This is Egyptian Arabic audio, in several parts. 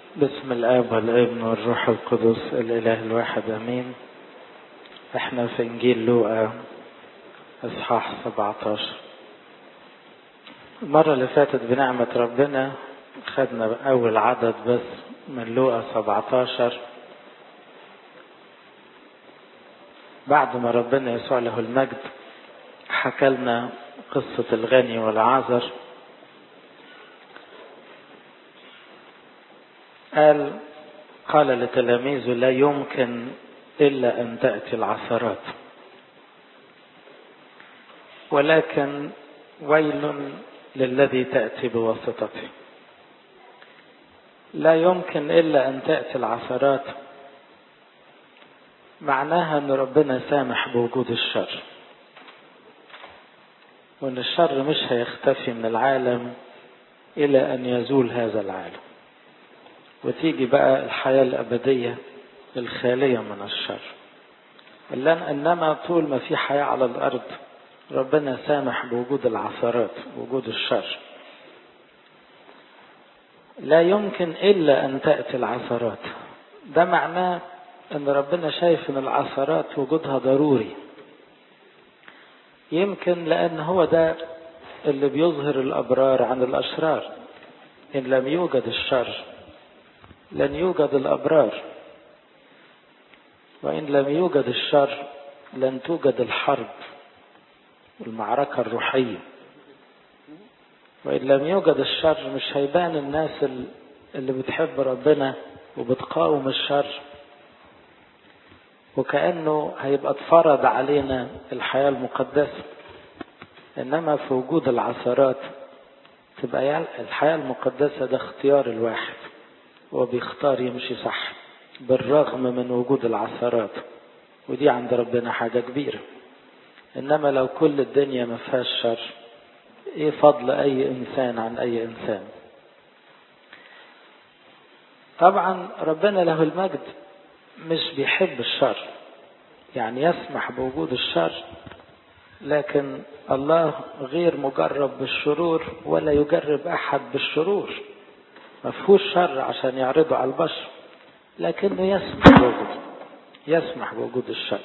بسم الاب والابن والروح القدس الاله الواحد امين احنا في انجيل لوقا اصحاح 17 المرة اللي فاتت بنعمة ربنا خدنا اول عدد بس من لوقا 17 بعد ما ربنا يسوع له المجد حكى لنا قصة الغني والعازر قال قال لتلاميذه لا يمكن إلا أن تأتي العثرات ولكن ويل للذي تأتي بواسطته لا يمكن إلا أن تأتي العثرات معناها أن ربنا سامح بوجود الشر وأن الشر مش هيختفي من العالم إلى أن يزول هذا العالم وتيجي بقى الحياة الأبدية الخالية من الشر إنما طول ما في حياة على الأرض ربنا سامح بوجود العثرات وجود الشر لا يمكن إلا أن تأتي العثرات ده معناه أن ربنا شايف أن العثرات وجودها ضروري يمكن لأن هو ده اللي بيظهر الأبرار عن الأشرار إن لم يوجد الشر لن يوجد الأبرار وإن لم يوجد الشر لن توجد الحرب والمعركة الروحية وإن لم يوجد الشر مش هيبان الناس اللي بتحب ربنا وبتقاوم الشر وكأنه هيبقى اتفرض علينا الحياة المقدسة إنما في وجود العثرات تبقى الحياة المقدسة ده اختيار الواحد هو بيختار يمشي صح بالرغم من وجود العثرات ودي عند ربنا حاجة كبيرة إنما لو كل الدنيا ما فيهاش شر إيه فضل أي إنسان عن أي إنسان طبعا ربنا له المجد مش بيحب الشر يعني يسمح بوجود الشر لكن الله غير مجرب بالشرور ولا يجرب أحد بالشرور ما فيهوش شر عشان يعرضه على البشر لكنه يسمح بوجوده يسمح بوجود الشر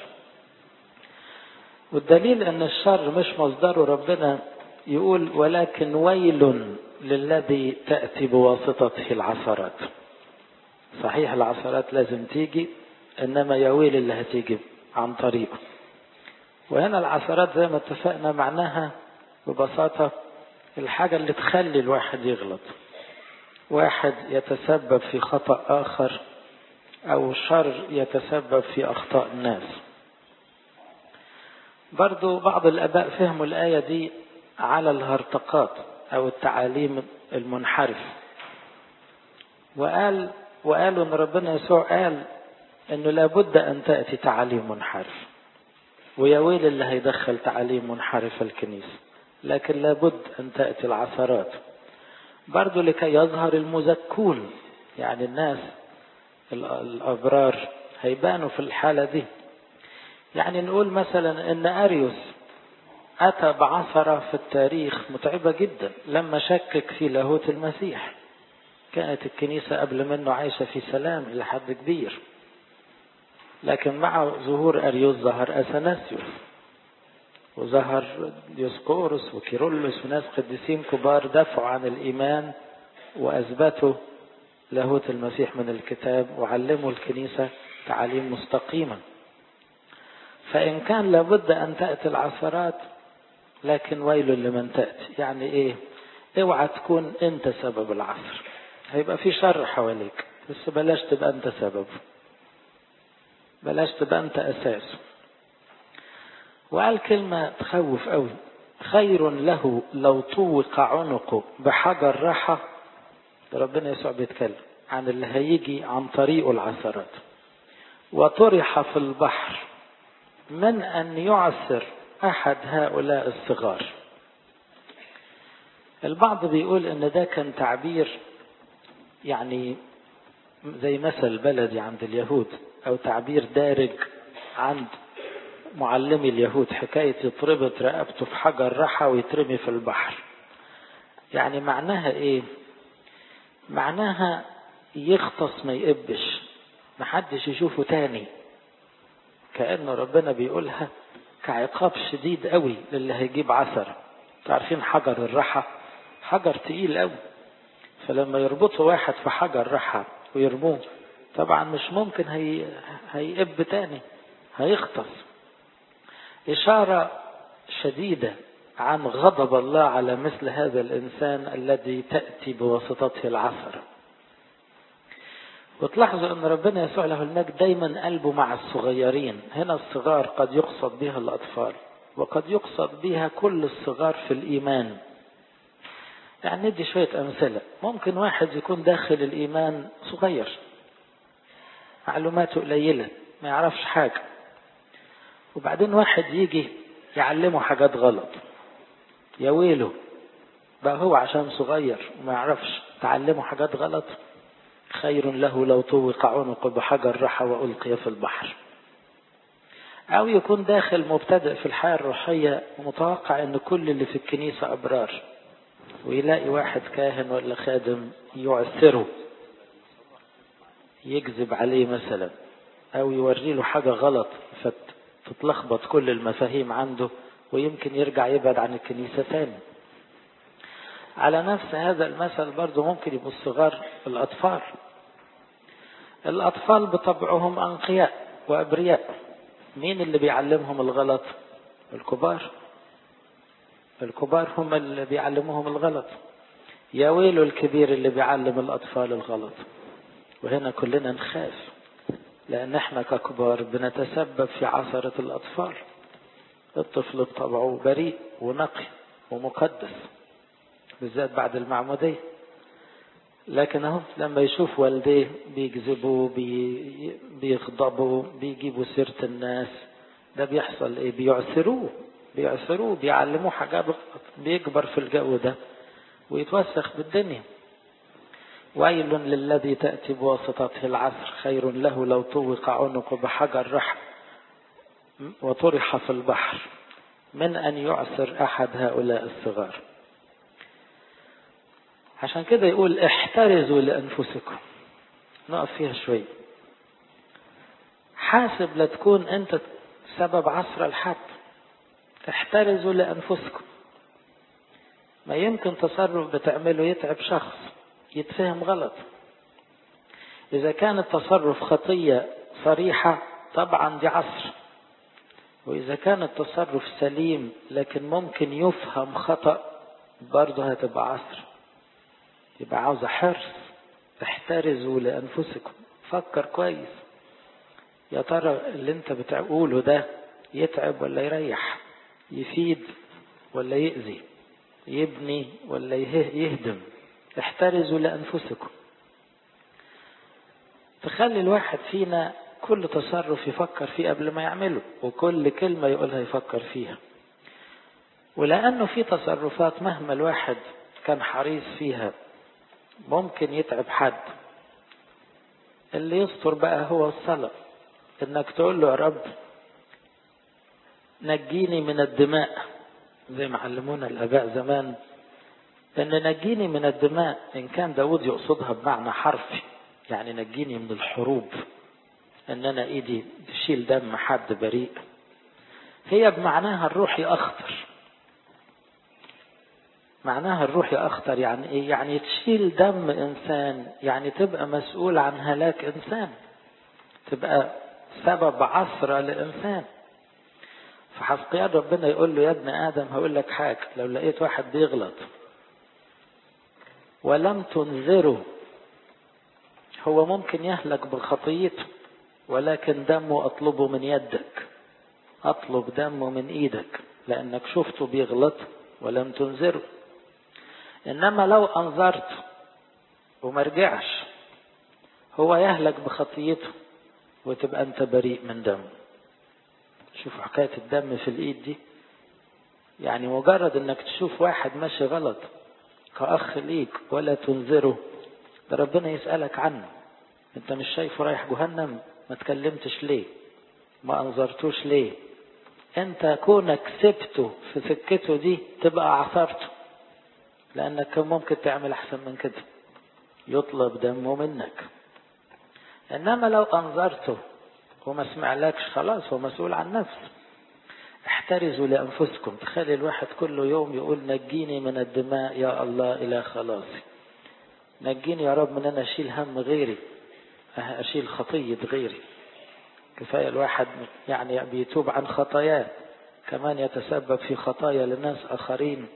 والدليل ان الشر مش مصدره ربنا يقول ولكن ويل للذي تأتي بواسطته العثرات صحيح العثرات لازم تيجي انما يا ويل اللي هتيجي عن طريقه وهنا العثرات زي ما اتفقنا معناها ببساطة الحاجة اللي تخلي الواحد يغلط واحد يتسبب في خطأ آخر أو شر يتسبب في أخطاء الناس برضو بعض الآباء فهموا الآية دي على الهرطقات أو التعاليم المنحرف وقال وقالوا أن ربنا يسوع قال أنه لابد أن تأتي تعاليم منحرف ويا ويل اللي هيدخل تعاليم منحرفة الكنيسة لكن لابد أن تأتي العثرات برضو لكي يظهر المزكون يعني الناس الأبرار هيبانوا في الحالة دي يعني نقول مثلا ان أريوس أتى بعثرة في التاريخ متعبة جدا لما شكك في لاهوت المسيح كانت الكنيسة قبل منه عايشة في سلام إلى حد كبير لكن مع ظهور أريوس ظهر أثناسيوس وظهر ديوسقورس وكيرلس وناس قديسين كبار دافعوا عن الإيمان وأثبتوا لاهوت المسيح من الكتاب وعلموا الكنيسة تعاليم مستقيمة فإن كان لابد أن تأتي العثرات لكن ويل لمن تأتي يعني إيه اوعى تكون أنت سبب العثر هيبقى في شر حواليك بس بلاش تبقى أنت سبب بلاش تبقى أنت أساسه وقال كلمة تخوف قوي خير له لو طوق عنقه بحجر رحى ربنا يسوع بيتكلم عن اللي هيجي عن طريقه العثرات وطرح في البحر من أن يعثر أحد هؤلاء الصغار البعض بيقول ان ده كان تعبير يعني زي مثل بلدي عند اليهود او تعبير دارج عند معلمي اليهود حكاية يتربط رقبته في حجر رحى ويترمي في البحر يعني معناها ايه معناها يغطس ما يقبش محدش يشوفه تاني كأنه ربنا بيقولها كعقاب شديد قوي للي هيجيب عثر عارفين حجر الرحى حجر تقيل قوي فلما يربطوا واحد في حجر رحى ويرموه طبعا مش ممكن هي... هيقب تاني هيغطس إشارة شديدة عن غضب الله على مثل هذا الإنسان الذي تأتي بواسطته العثرة وتلاحظوا أن ربنا يسوع له المجد دايما قلبه مع الصغيرين هنا الصغار قد يقصد بها الأطفال وقد يقصد بها كل الصغار في الإيمان يعني ندي شوية أمثلة ممكن واحد يكون داخل الإيمان صغير معلوماته قليلة ما يعرفش حاجة وبعدين واحد يجي يعلمه حاجات غلط يا ويله بقى هو عشان صغير وما يعرفش تعلمه حاجات غلط خير له لو طوق عنق بحجر رحى وألقي في البحر أو يكون داخل مبتدئ في الحياة الروحية ومتوقع أن كل اللي في الكنيسة أبرار ويلاقي واحد كاهن ولا خادم يعثره يكذب عليه مثلا أو يوري له حاجة غلط فتتلخبط كل المفاهيم عنده ويمكن يرجع يبعد عن الكنيسة تاني على نفس هذا المثل برضه ممكن يبقوا الصغار الأطفال الأطفال بطبعهم أنقياء وأبرياء مين اللي بيعلمهم الغلط الكبار الكبار هم اللي بيعلموهم الغلط يا ويله الكبير اللي بيعلم الأطفال الغلط وهنا كلنا نخاف لأن احنا ككبار بنتسبب في عثرة الأطفال الطفل بطبعه بريء ونقي ومقدس بالذات بعد المعمودية لكن اهو لما يشوف والديه بيكذبوا بي بيغضبوا بيجيبوا سيرة الناس ده بيحصل ايه بيعثروه بيعثروه بيعلموه حاجات غلط بيكبر في الجو ده ويتوسخ بالدنيا ويل للذي تأتي بواسطته العصر خير له لو طوق عنقه بحجر رحم وطرح في البحر من أن يعسر أحد هؤلاء الصغار عشان كده يقول احترزوا لأنفسكم نقف فيها شوي حاسب لا تكون أنت سبب عصر الحد احترزوا لأنفسكم ما يمكن تصرف بتعمله يتعب شخص يتفهم غلط إذا كان التصرف خطية صريحة طبعا دي عصر وإذا كان التصرف سليم لكن ممكن يفهم خطأ برضه هتبقى عصر يبقى عاوزة حرص احترزوا لأنفسكم فكر كويس يا ترى اللي انت بتقوله ده يتعب ولا يريح يفيد ولا يأذي يبني ولا يهدم احترزوا لأنفسكم تخلي الواحد فينا كل تصرف يفكر فيه قبل ما يعمله وكل كلمة يقولها يفكر فيها ولأنه في تصرفات مهما الواحد كان حريص فيها ممكن يتعب حد اللي يستر بقى هو الصلاة انك تقول له يا رب نجيني من الدماء زي ما علمونا الاباء زمان ان نجيني من الدماء ان كان داود يقصدها بمعنى حرفي يعني نجيني من الحروب ان انا ايدي تشيل دم حد بريء هي بمعناها الروحي اخطر معناها الروحي اخطر يعني ايه يعني تشيل دم انسان يعني تبقى مسؤول عن هلاك انسان تبقى سبب عثرة لانسان فحسقيان ربنا يقول له يا ابن ادم هقول لك حاجة لو لقيت واحد بيغلط ولم تنذره هو ممكن يهلك بخطيته ولكن دمه اطلبه من يدك اطلب دمه من ايدك لانك شفته بيغلط ولم تنذره انما لو انظرت وما رجعش هو يهلك بخطيته وتبقى انت بريء من دمه شوفوا حكاية الدم في الايد دي يعني مجرد انك تشوف واحد ماشي غلط كأخ ليك ولا تنذره ده ربنا يسألك عنه انت مش شايفه رايح جهنم ما تكلمتش ليه ما انظرتوش ليه انت كونك سبته في سكته دي تبقى عثرته لانك كان ممكن تعمل احسن من كده يطلب دمه منك انما لو انظرته وما سمعلكش خلاص هو مسؤول عن نفسه احترزوا لانفسكم تخلي الواحد كل يوم يقول نجيني من الدماء يا الله الى خلاصي نجيني يا رب من انا اشيل هم غيري اشيل خطيه غيري كفايه الواحد يعني بيتوب عن خطاياه كمان يتسبب في خطايا لناس اخرين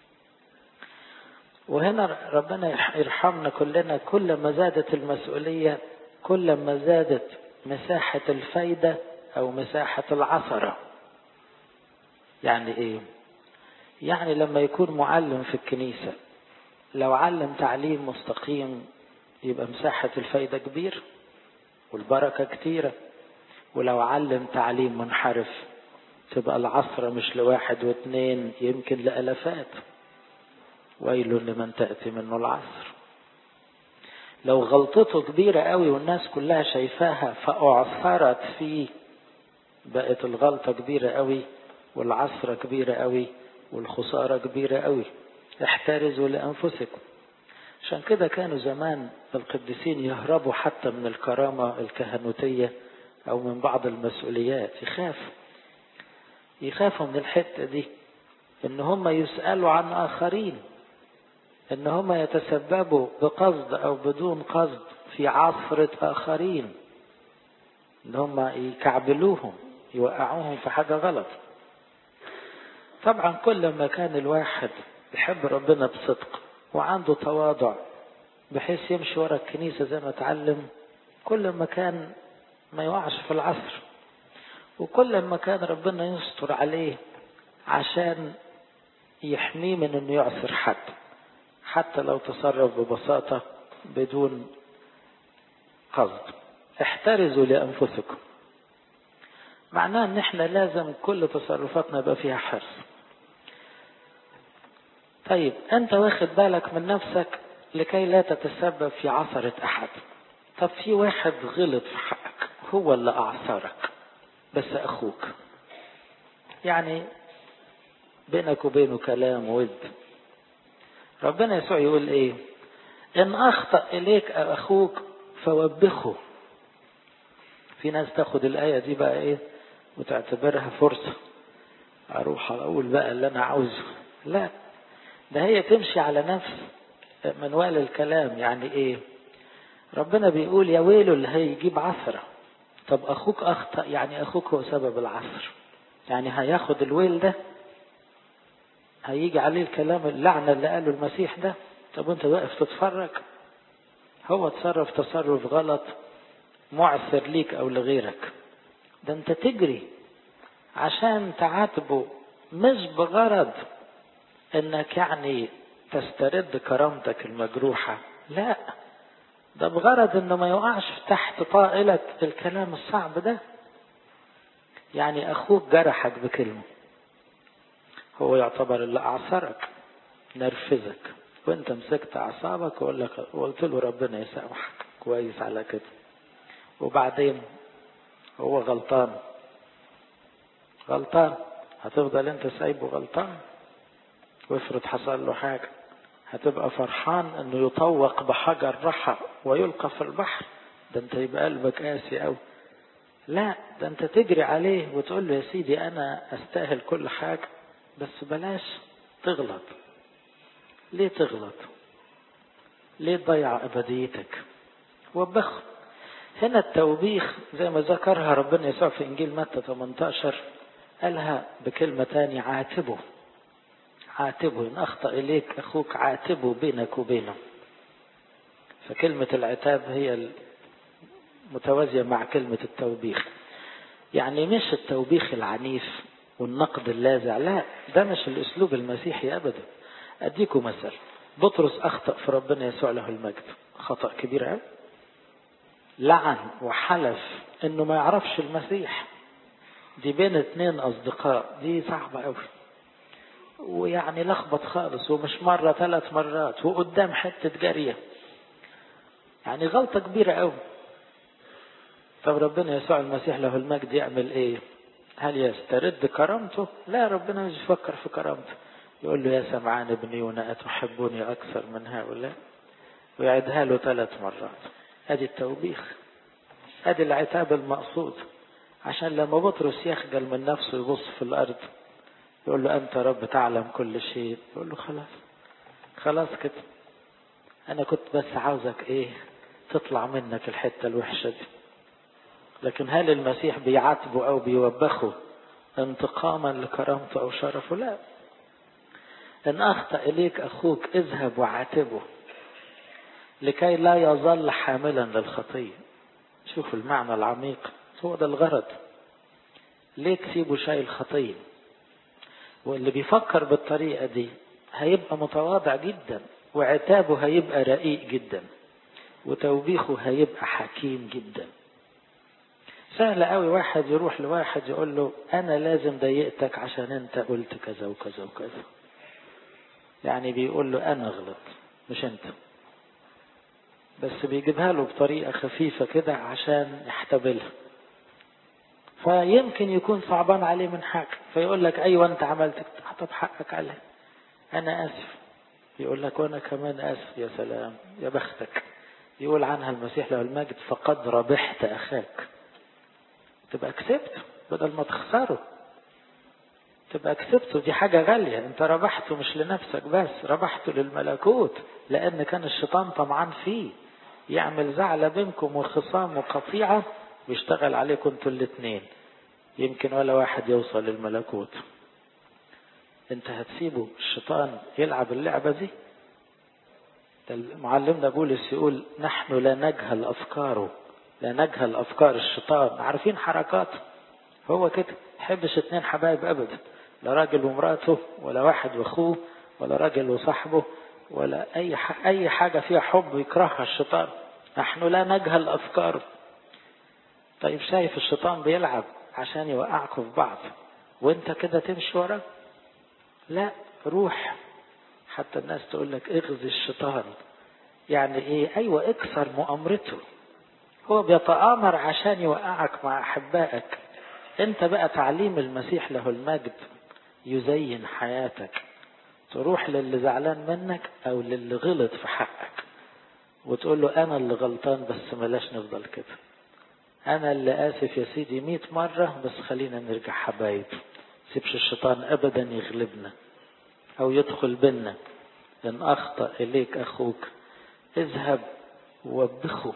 وهنا ربنا يرحمنا كلنا كل ما زادت المسؤوليه كل ما زادت مساحه الفايده او مساحه العثره يعني ايه يعني لما يكون معلم في الكنيسة لو علم تعليم مستقيم يبقى مساحة الفايدة كبير والبركة كتيرة ولو علم تعليم منحرف تبقى العصرة مش لواحد واثنين يمكن لألفات ويل لمن تأتي منه العصر لو غلطته كبيرة قوي والناس كلها شايفاها فأعثرت فيه بقت الغلطة كبيرة قوي والعصرة كبيرة قوي والخسارة كبيرة قوي احترزوا لأنفسكم عشان كده كانوا زمان القديسين يهربوا حتى من الكرامة الكهنوتية أو من بعض المسؤوليات يخافوا يخافوا من الحتة دي إن هم يسألوا عن آخرين إن هم يتسببوا بقصد أو بدون قصد في عصرة آخرين إن هم يكعبلوهم يوقعوهم في حاجة غلط طبعا كل ما كان الواحد يحب ربنا بصدق وعنده تواضع بحيث يمشي ورا الكنيسة زي ما اتعلم كل ما كان ما يوقعش في العصر وكل ما كان ربنا يستر عليه عشان يحميه من انه يعصر حد حتى لو تصرف ببساطة بدون قصد احترزوا لأنفسكم معناه ان احنا لازم كل تصرفاتنا يبقى فيها حرص طيب انت واخد بالك من نفسك لكي لا تتسبب في عثرة احد طب في واحد غلط في حقك هو اللي اعثرك بس اخوك يعني بينك وبينه كلام ود ربنا يسوع يقول ايه ان اخطأ اليك اخوك فوبخه في ناس تاخد الآية دي بقى ايه وتعتبرها فرصة اروح اقول بقى اللي انا عاوزه لا ده هي تمشي على نفس منوال الكلام يعني ايه ربنا بيقول يا ويله اللي هيجيب عثرة طب اخوك اخطأ يعني اخوك هو سبب العثر يعني هياخد الويل ده هيجي عليه الكلام اللعنة اللي قاله المسيح ده طب وانت واقف تتفرج هو تصرف تصرف غلط معثر ليك او لغيرك ده انت تجري عشان تعاتبه مش بغرض انك يعني تسترد كرامتك المجروحة لا ده بغرض انه ما يقعش تحت طائلة الكلام الصعب ده يعني اخوك جرحك بكلمة هو يعتبر اللي اعصرك نرفزك وانت مسكت اعصابك وقول لك وقلت له ربنا يسامحك كويس على كده وبعدين هو غلطان غلطان هتفضل انت سايبه غلطان وافرض حصل له حاجة هتبقى فرحان انه يطوق بحجر رحى ويلقى في البحر ده انت يبقى قلبك قاسي قوي لا ده انت تجري عليه وتقول له يا سيدي انا استاهل كل حاجة بس بلاش تغلط ليه تغلط ليه تضيع ابديتك وبخ هنا التوبيخ زي ما ذكرها ربنا يسوع في انجيل متى 18 قالها بكلمة تانية عاتبه عاتبه إن أخطأ إليك أخوك عاتبه بينك وبينه فكلمة العتاب هي متوازية مع كلمة التوبيخ يعني مش التوبيخ العنيف والنقد اللاذع لا ده مش الأسلوب المسيحي أبدا أديكم مثل بطرس أخطأ في ربنا يسوع له المجد خطأ كبير قوي لعن وحلف انه ما يعرفش المسيح دي بين اتنين اصدقاء دي صعبة قوي ويعني لخبط خالص ومش مرة ثلاث مرات وقدام حتة جارية يعني غلطة كبيرة قوي طب ربنا يسوع المسيح له المجد يعمل ايه هل يسترد كرامته لا ربنا مش يفكر في كرامته يقول له يا سمعان ابن يونا أتحبني أكثر من هؤلاء ويعدها له ثلاث مرات ادي التوبيخ ادي العتاب المقصود عشان لما بطرس يخجل من نفسه يبص في الارض يقول له انت رب تعلم كل شيء يقول له خلاص خلاص كده انا كنت بس عاوزك ايه تطلع منك الحتة الوحشة دي لكن هل المسيح بيعاتبه او بيوبخه انتقاما لكرامته او شرفه لا ان اخطأ اليك اخوك اذهب وعاتبه لكي لا يظل حاملا للخطية شوف المعنى العميق هو ده الغرض ليه تسيبه شايل خطية واللي بيفكر بالطريقة دي هيبقى متواضع جدا وعتابه هيبقى رقيق جدا وتوبيخه هيبقى حكيم جدا سهل قوي واحد يروح لواحد يقول له انا لازم ضايقتك عشان انت قلت كذا وكذا وكذا يعني بيقول له انا غلط مش انت بس بيجيبها له بطريقة خفيفة كده عشان يحتبلها فيمكن يكون صعبان عليه من حاجة فيقول لك ايوه انت عملت طب حقك عليه انا اسف يقول لك وانا كمان اسف يا سلام يا بختك يقول عنها المسيح له المجد فقد ربحت اخاك تبقى كسبته بدل ما تخسره تبقى كسبته دي حاجة غالية انت ربحته مش لنفسك بس ربحته للملكوت لان كان الشيطان طمعان فيه يعمل زعلة بينكم وخصام وقطيعة ويشتغل عليكم انتوا الاثنين يمكن ولا واحد يوصل للملكوت انت هتسيبه الشيطان يلعب اللعبة دي معلمنا بولس يقول نحن لا نجهل افكاره لا نجهل افكار الشيطان عارفين حركاته هو كده يحبش اتنين حبايب ابدا لا راجل ومراته ولا واحد واخوه ولا راجل وصاحبه ولا اي اي حاجه فيها حب يكرهها الشيطان نحن لا نجهل افكاره طيب شايف الشيطان بيلعب عشان يوقعكم في بعض وانت كده تمشي وراه لا روح حتى الناس تقول لك اغزي الشيطان يعني ايه ايوه اكسر مؤامرته هو بيتآمر عشان يوقعك مع احبائك انت بقى تعليم المسيح له المجد يزين حياتك تروح للي زعلان منك او للي غلط في حقك وتقول له انا اللي غلطان بس بلاش نفضل كده انا اللي اسف يا سيدي مئة مرة بس خلينا نرجع حبايب سيبش الشيطان ابدا يغلبنا او يدخل بينا ان اخطأ اليك اخوك اذهب وبخه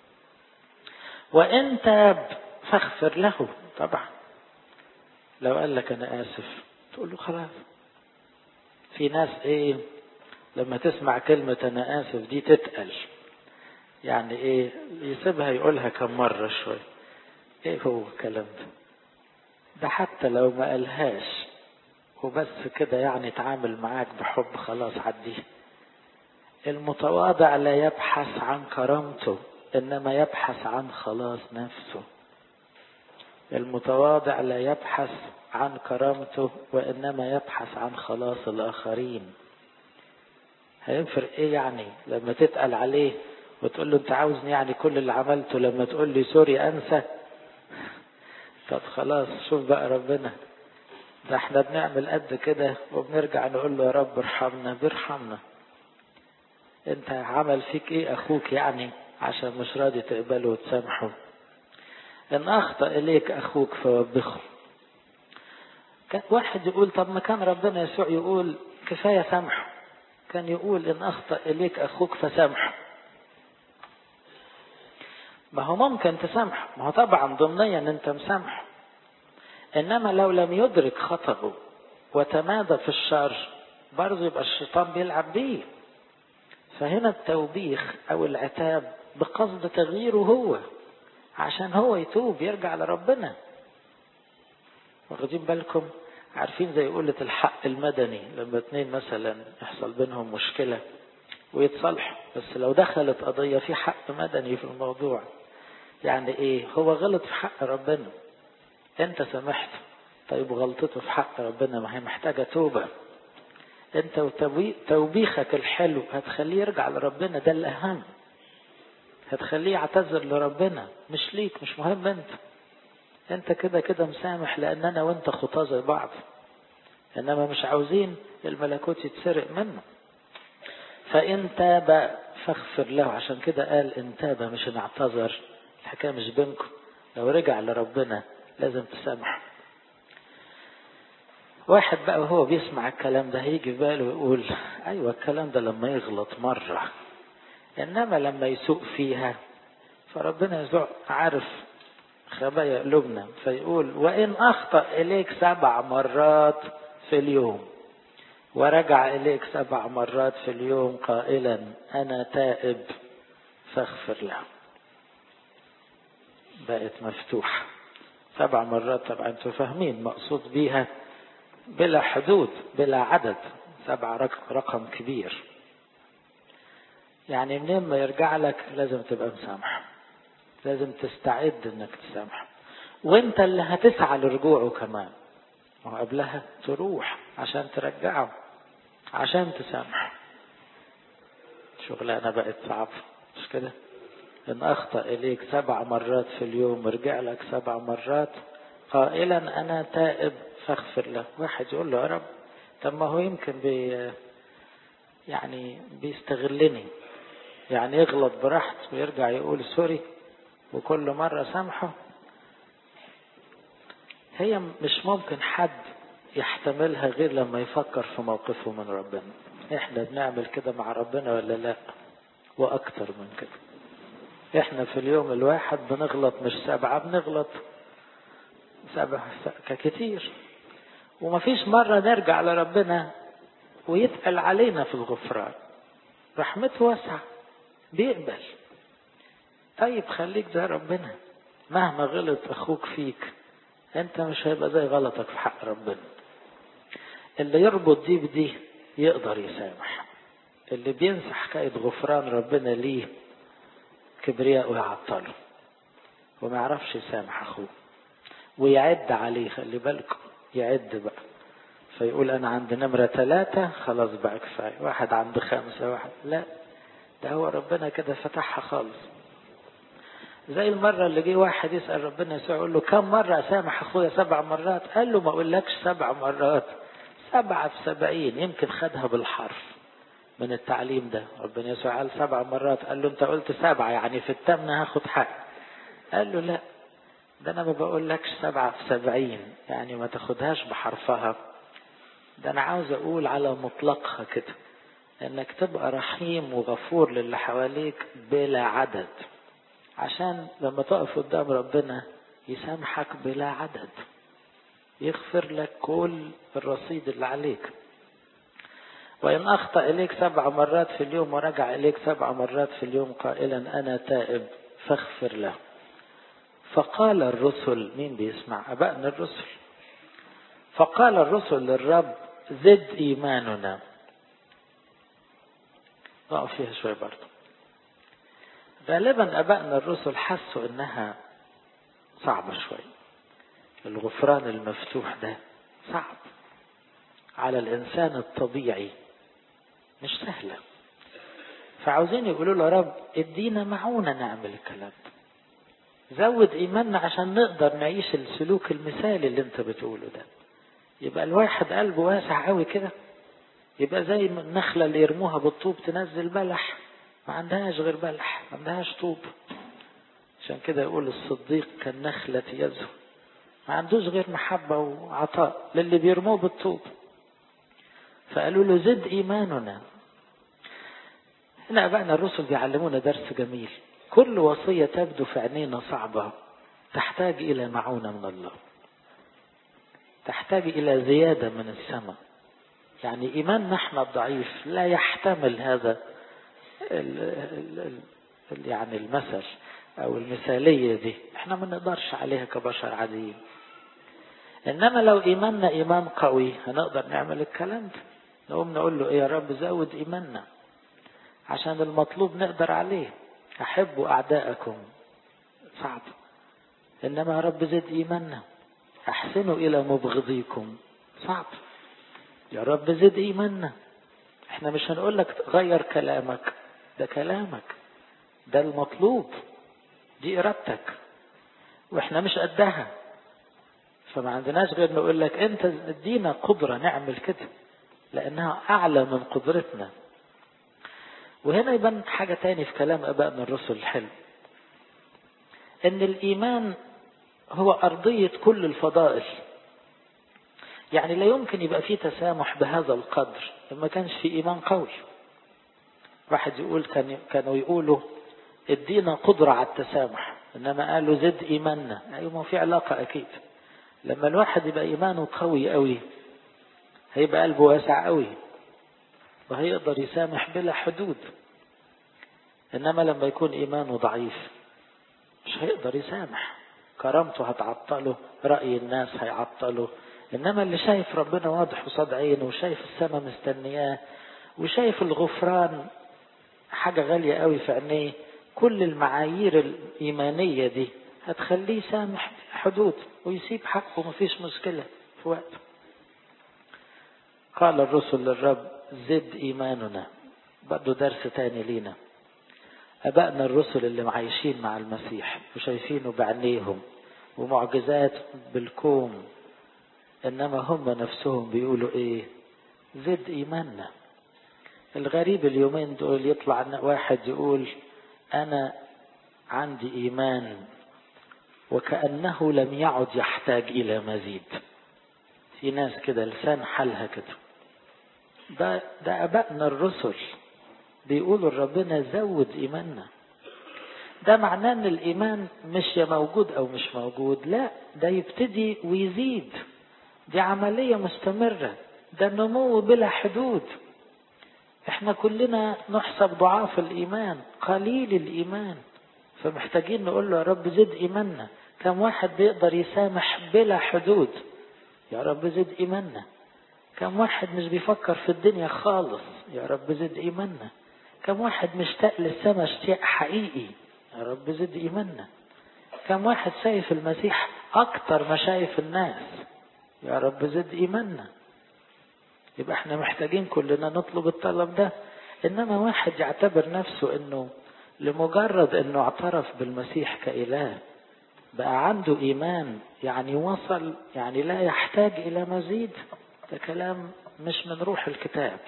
وان تاب فاغفر له طبعا لو قال لك انا اسف تقول له خلاص في ناس ايه لما تسمع كلمة انا اسف دي تتقل يعني ايه يسيبها يقولها كم مرة شوي ايه هو الكلام ده ده حتى لو ما قالهاش وبس كده يعني اتعامل معاك بحب خلاص عديه المتواضع لا يبحث عن كرامته انما يبحث عن خلاص نفسه المتواضع لا يبحث عن كرامته وانما يبحث عن خلاص الاخرين هينفرق ايه يعني لما تتقل عليه وتقول له انت عاوزني يعني كل اللي عملته لما تقول لي سوري انسى طب خلاص شوف بقى ربنا ده احنا بنعمل قد كده وبنرجع نقول له يا رب ارحمنا بيرحمنا انت عمل فيك ايه اخوك يعني عشان مش راضي تقبله وتسامحه ان اخطا اليك اخوك فوبخه كان واحد يقول طب ما كان ربنا يسوع يقول كفايه سامحه كان يقول ان اخطا اليك اخوك فسامحه ما هو ممكن تسامحه ما هو طبعا ضمنيا انت مسامحه انما لو لم يدرك خطأه وتمادى في الشر برضه يبقى الشيطان بيلعب بيه فهنا التوبيخ او العتاب بقصد تغييره هو عشان هو يتوب يرجع لربنا واخدين بالكم عارفين زي قولة الحق المدني لما اتنين مثلا يحصل بينهم مشكلة ويتصالحوا بس لو دخلت قضية في حق مدني في الموضوع يعني ايه هو غلط في حق ربنا انت سامحته طيب غلطته في حق ربنا ما هي محتاجة توبة انت وتوبيخك الحلو هتخليه يرجع لربنا ده الاهم هتخليه يعتذر لربنا مش ليك مش مهم انت انت كده كده مسامح لان انا وانت خطاه زي بعض انما مش عاوزين الملكوت يتسرق منه فان تاب فاغفر له عشان كده قال ان تاب مش ان اعتذر الحكاية مش بينكم لو رجع لربنا لازم تسامحه واحد بقى وهو بيسمع الكلام ده هيجي في باله ويقول ايوه الكلام ده لما يغلط مرة انما لما يسوق فيها فربنا يسوع عارف خبايا قلوبنا فيقول وان اخطأ اليك سبع مرات في اليوم ورجع اليك سبع مرات في اليوم قائلا انا تائب فاغفر له بقت مفتوحة سبع مرات طبعا انتوا فاهمين مقصود بيها بلا حدود بلا عدد سبع رقم كبير يعني منين ما يرجع لك لازم تبقى مسامح لازم تستعد انك تسامح وانت اللي هتسعى لرجوعه كمان وقبلها تروح عشان ترجعه عشان تسامح شغلانة بقت صعبة مش كده إن أخطأ إليك سبع مرات في اليوم ورجع لك سبع مرات قائلا أنا تائب فاغفر له واحد يقول له يا رب طب ما هو يمكن بي يعني بيستغلني يعني يغلط براحته ويرجع يقول سوري وكل مرة سامحه هي مش ممكن حد يحتملها غير لما يفكر في موقفه من ربنا احنا بنعمل كده مع ربنا ولا لا واكتر من كده احنا في اليوم الواحد بنغلط مش سبعة بنغلط سبعة ككتير ومفيش مرة نرجع لربنا ويتقل علينا في الغفران رحمته واسعة بيقبل طيب خليك زي ربنا مهما غلط اخوك فيك انت مش هيبقى زي غلطك في حق ربنا اللي يربط دي بدي يقدر يسامح اللي بينسى حكاية غفران ربنا ليه كبرياء ويعطله وما يعرفش يسامح اخوه ويعد عليه خلي بالكم يعد بقى فيقول انا عند نمرة ثلاثة خلاص بقى كفاية واحد عند خمسة واحد لا ده هو ربنا كده فتحها خالص زي المرة اللي جه واحد يسأل ربنا يسوع يقول له كم مرة أسامح أخويا سبع مرات قال له ما أقولكش سبع مرات سبعة في سبعين يمكن خدها بالحرف من التعليم ده ربنا يسوع قال سبع مرات قال له أنت قلت سبعة يعني في التامنة هاخد حق قال له لا ده أنا ما بقولكش سبعة في سبعين يعني ما تاخدهاش بحرفها ده أنا عاوز أقول على مطلقها كده إنك تبقى رحيم وغفور للي حواليك بلا عدد عشان لما تقف قدام ربنا يسامحك بلا عدد يغفر لك كل الرصيد اللي عليك وإن أخطأ إليك سبع مرات في اليوم ورجع إليك سبع مرات في اليوم قائلا أنا تائب فاغفر له فقال الرسل مين بيسمع أبائنا الرسل فقال الرسل للرب زد إيماننا نقف فيها شوية برضه غالبا أبائنا الرسل حسوا إنها صعبة شوية الغفران المفتوح ده صعب على الإنسان الطبيعي مش سهلة فعاوزين يقولوا له رب ادينا معونة نعمل الكلام ده زود إيماننا عشان نقدر نعيش السلوك المثالي اللي انت بتقوله ده يبقى الواحد قلبه واسع قوي كده يبقى زي النخلة اللي يرموها بالطوب تنزل بلح ما عندهاش غير بلح ما عندهاش طوب عشان كده يقول الصديق كالنخلة يزهو ما عندوش غير محبة وعطاء للي بيرموه بالطوب فقالوا له زد إيماننا هنا أبائنا الرسل بيعلمونا درس جميل كل وصية تبدو في عينينا صعبة تحتاج إلى معونة من الله تحتاج إلى زيادة من السماء يعني إيماننا احنا الضعيف لا يحتمل هذا ال ال ال يعني المثل أو المثالية دي احنا ما نقدرش عليها كبشر عاديين إنما لو إيماننا إيمان قوي هنقدر نعمل الكلام ده نقوم نقول له إيه يا رب زود إيماننا عشان المطلوب نقدر عليه أحبوا أعداءكم صعب إنما يا رب زد إيماننا أحسنوا إلى مبغضيكم صعب يا رب زد إيماننا احنا مش هنقول لك غير كلامك ده كلامك ده المطلوب دي إرادتك واحنا مش قدها فما عندناش غير نقول لك انت ادينا قدرة نعمل كده لانها اعلى من قدرتنا وهنا يبان حاجة تاني في كلام ابائنا الرسل الحلو ان الايمان هو ارضية كل الفضائل يعني لا يمكن يبقى فيه تسامح بهذا القدر ما كانش في ايمان قوي واحد يقول كان كانوا يقولوا ادينا قدرة على التسامح انما قالوا زد ايماننا ايوه ما في علاقة اكيد لما الواحد يبقى ايمانه قوي قوي هيبقى قلبه واسع قوي وهيقدر يسامح بلا حدود انما لما يكون ايمانه ضعيف مش هيقدر يسامح كرامته هتعطله رأي الناس هيعطله انما اللي شايف ربنا واضح قصاد عينه وشايف السماء مستنياه وشايف الغفران حاجة غالية قوي في عينيه كل المعايير الإيمانية دي هتخليه سامح حدود ويسيب حقه مفيش مشكلة في وقته قال الرسل للرب زد إيماننا برضه درس تاني لينا أبائنا الرسل اللي عايشين مع المسيح وشايفينه بعينيهم ومعجزات بالكوم إنما هم نفسهم بيقولوا إيه زد إيماننا الغريب اليومين دول يطلع واحد يقول أنا عندي إيمان وكأنه لم يعد يحتاج إلى مزيد في ناس كده لسان حالها كده ده, ده أبائنا الرسل بيقولوا ربنا زود إيماننا ده معناه ان الايمان مش يا موجود او مش موجود لا ده يبتدي ويزيد دي عملية مستمرة ده نمو بلا حدود احنا كلنا نحسب ضعاف الايمان قليل الايمان فمحتاجين نقول له يا رب زد ايماننا كم واحد بيقدر يسامح بلا حدود يا رب زد ايماننا كم واحد مش بيفكر في الدنيا خالص يا رب زد ايماننا كم واحد مشتاق للسما اشتياق حقيقي يا رب زد ايماننا كم واحد شايف المسيح اكتر ما شايف الناس يا رب زد ايماننا يبقى احنا محتاجين كلنا نطلب الطلب ده انما واحد يعتبر نفسه انه لمجرد انه اعترف بالمسيح كاله بقى عنده ايمان يعني وصل يعني لا يحتاج الى مزيد ده كلام مش من روح الكتاب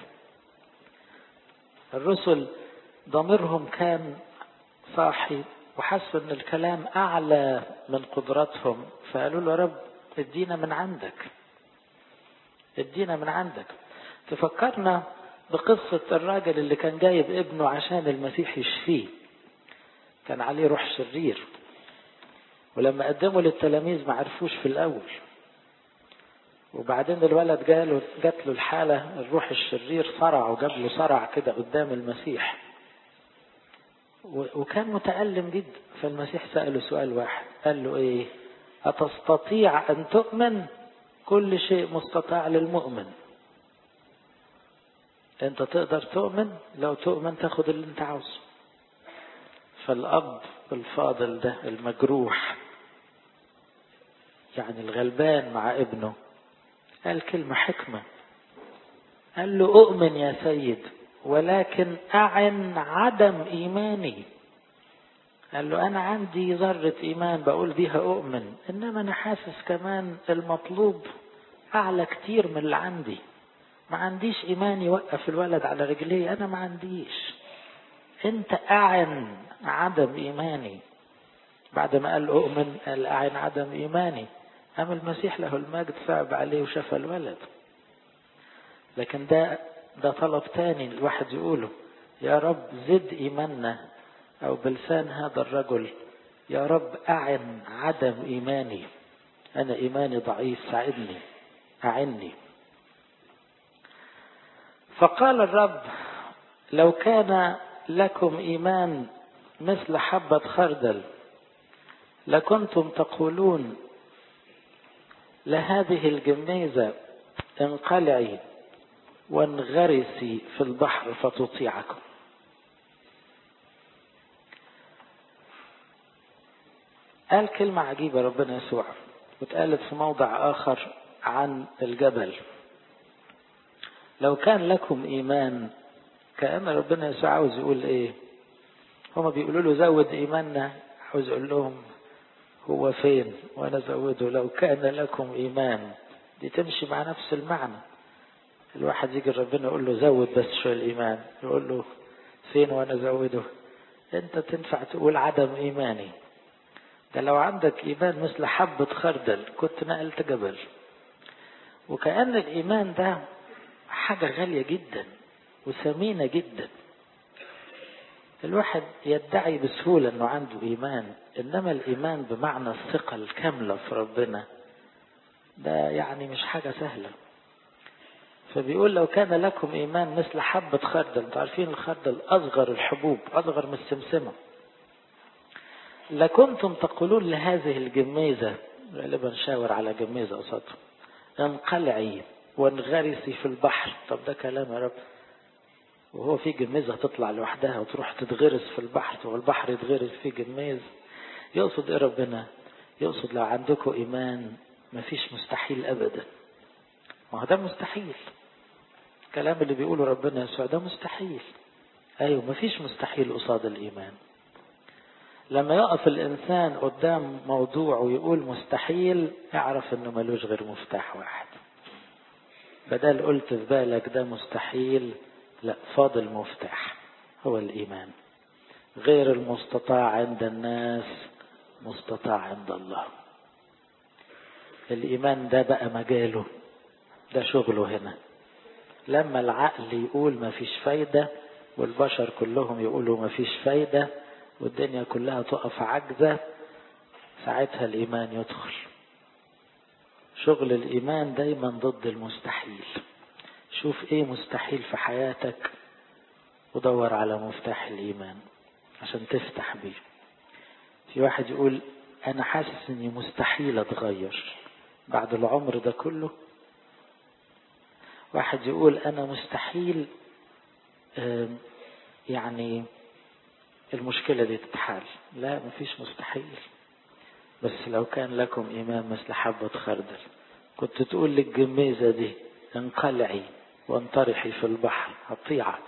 الرسل ضميرهم كان صاحي وحسوا ان الكلام اعلى من قدرتهم فقالوا له يا رب ادينا من عندك ادينا من عندك تفكرنا بقصة الراجل اللي كان جايب ابنه عشان المسيح يشفيه كان عليه روح شرير ولما قدمه للتلاميذ ما عرفوش في الأول وبعدين الولد جاله جات له الحالة الروح الشرير صرع وجاب له صرع كده قدام المسيح وكان متألم جدا فالمسيح سأله سؤال واحد قال له ايه أتستطيع أن تؤمن كل شيء مستطاع للمؤمن انت تقدر تؤمن لو تؤمن تاخد اللي انت عاوزه فالاب الفاضل ده المجروح يعني الغلبان مع ابنه قال كلمة حكمة قال له أؤمن يا سيد ولكن أعن عدم إيماني قال له أنا عندي ذرة إيمان بقول بيها أؤمن إنما أنا حاسس كمان المطلوب أعلى كتير من اللي عندي ما عنديش إيمان يوقف الولد على رجليه أنا ما عنديش أنت أعن عدم إيماني بعد ما قال أؤمن قال أعن عدم إيماني أما المسيح له المجد صعب عليه وشفى الولد لكن ده ده طلب تاني الواحد يقوله يا رب زد إيماننا أو بلسان هذا الرجل يا رب أعن عدم إيماني أنا إيماني ضعيف ساعدني أعني فقال الرب لو كان لكم إيمان مثل حبة خردل لكنتم تقولون لهذه الجميزة انقلعي وانغرسي في البحر فتطيعكم قال كلمة عجيبة ربنا يسوع واتقالت في موضع آخر عن الجبل لو كان لكم إيمان كأن ربنا يسوع عاوز يقول إيه هما بيقولوا له زود إيماننا عاوز يقول لهم هو فين وأنا زوده لو كان لكم إيمان دي تمشي مع نفس المعنى الواحد يجي ربنا يقول له زود بس شوية الإيمان يقول له فين وأنا زوده أنت تنفع تقول عدم إيماني ده لو عندك إيمان مثل حبة خردل كنت نقلت جبل وكأن الإيمان ده حاجة غالية جدا وثمينة جدا الواحد يدعي بسهولة انه عنده ايمان انما الايمان بمعنى الثقة الكاملة في ربنا ده يعني مش حاجة سهلة فبيقول لو كان لكم ايمان مثل حبة خردل انتوا عارفين الخردل اصغر الحبوب اصغر من السمسمة لكنتم تقولون لهذه الجميزة غالبا شاور على جميزة قصادهم انقلعي وانغرسي في البحر طب ده كلام يا رب وهو في جميزة تطلع لوحدها وتروح تتغرس في البحر والبحر يتغرس فيه جميز يقصد ايه ربنا يقصد لو عندكم ايمان مفيش مستحيل ابدا ما هو ده مستحيل الكلام اللي بيقوله ربنا يسوع ده مستحيل ايوه مفيش مستحيل قصاد الايمان لما يقف الانسان قدام موضوع ويقول مستحيل اعرف انه ملوش غير مفتاح واحد بدل قلت في بالك ده مستحيل لا فاضل مفتاح هو الإيمان غير المستطاع عند الناس مستطاع عند الله الإيمان ده بقى مجاله ده شغله هنا لما العقل يقول ما فيش فايدة والبشر كلهم يقولوا ما فيش فايدة والدنيا كلها تقف عجزة ساعتها الإيمان يدخل شغل الإيمان دايما ضد المستحيل شوف ايه مستحيل في حياتك ودور على مفتاح الايمان عشان تفتح بيه في واحد يقول انا حاسس اني مستحيل اتغير بعد العمر ده كله واحد يقول انا مستحيل يعني المشكلة دي تتحل لا مفيش مستحيل بس لو كان لكم ايمان مثل حبة خردل كنت تقول للجميزة دي انقلعي وانطرحي في البحر هتطيعك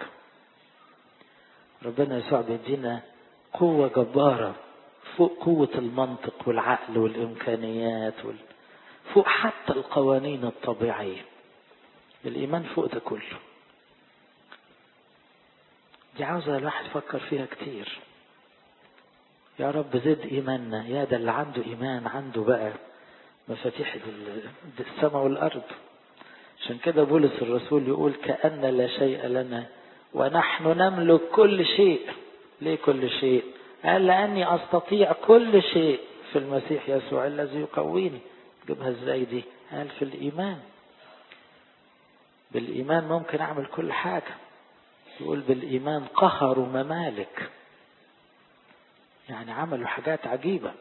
ربنا يسوع بيدينا قوة جبارة فوق قوة المنطق والعقل والإمكانيات وال... فوق حتى القوانين الطبيعية الإيمان فوق ده كله دي عاوزة الواحد يفكر فيها كتير يا رب زد إيماننا يا ده اللي عنده إيمان عنده بقى مفاتيح السماء والأرض عشان كده بولس الرسول يقول كأن لا شيء لنا ونحن نملك كل شيء ليه كل شيء قال لأني أستطيع كل شيء في المسيح يسوع الذي يقويني جيبها ازاي دي قال في الإيمان بالإيمان ممكن أعمل كل حاجة يقول بالإيمان قهروا ممالك يعني عملوا حاجات عجيبة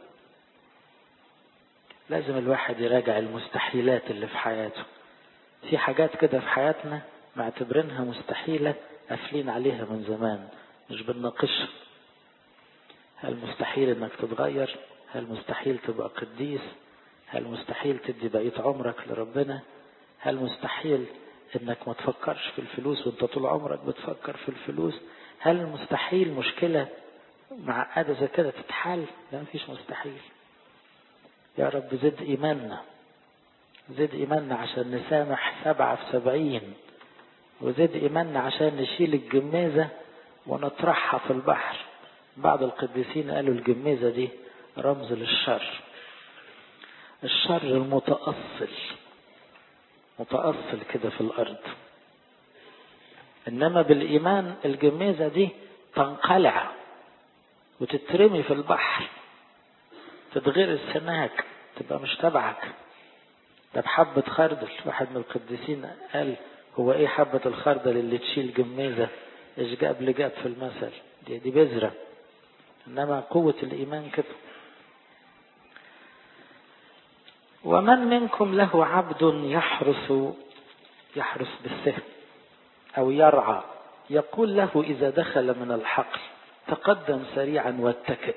لازم الواحد يراجع المستحيلات اللي في حياته في حاجات كده في حياتنا معتبرينها مستحيلة قافلين عليها من زمان مش بنناقشها هل مستحيل انك تتغير هل مستحيل تبقى قديس هل مستحيل تدي بقية عمرك لربنا هل مستحيل انك ما تفكرش في الفلوس وانت طول عمرك بتفكر في الفلوس هل مستحيل مشكلة معقدة زي كده تتحل لا مفيش مستحيل يا رب زد ايماننا زد ايماننا عشان نسامح سبعة في سبعين وزد ايماننا عشان نشيل الجميزة ونطرحها في البحر بعض القديسين قالوا الجميزة دي رمز للشر الشر المتأصل متأصل كده في الأرض إنما بالإيمان الجميزة دي تنقلع وتترمي في البحر تتغرس هناك تبقى مش تبعك ده بحبة خردل واحد من القديسين قال هو ايه حبة الخردل اللي تشيل جميزة ايش جاب اللي جاب في المثل دي, دي بذرة انما قوة الايمان كده ومن منكم له عبد يحرس يحرس بالسهم او يرعى يقول له اذا دخل من الحقل تقدم سريعا واتكئ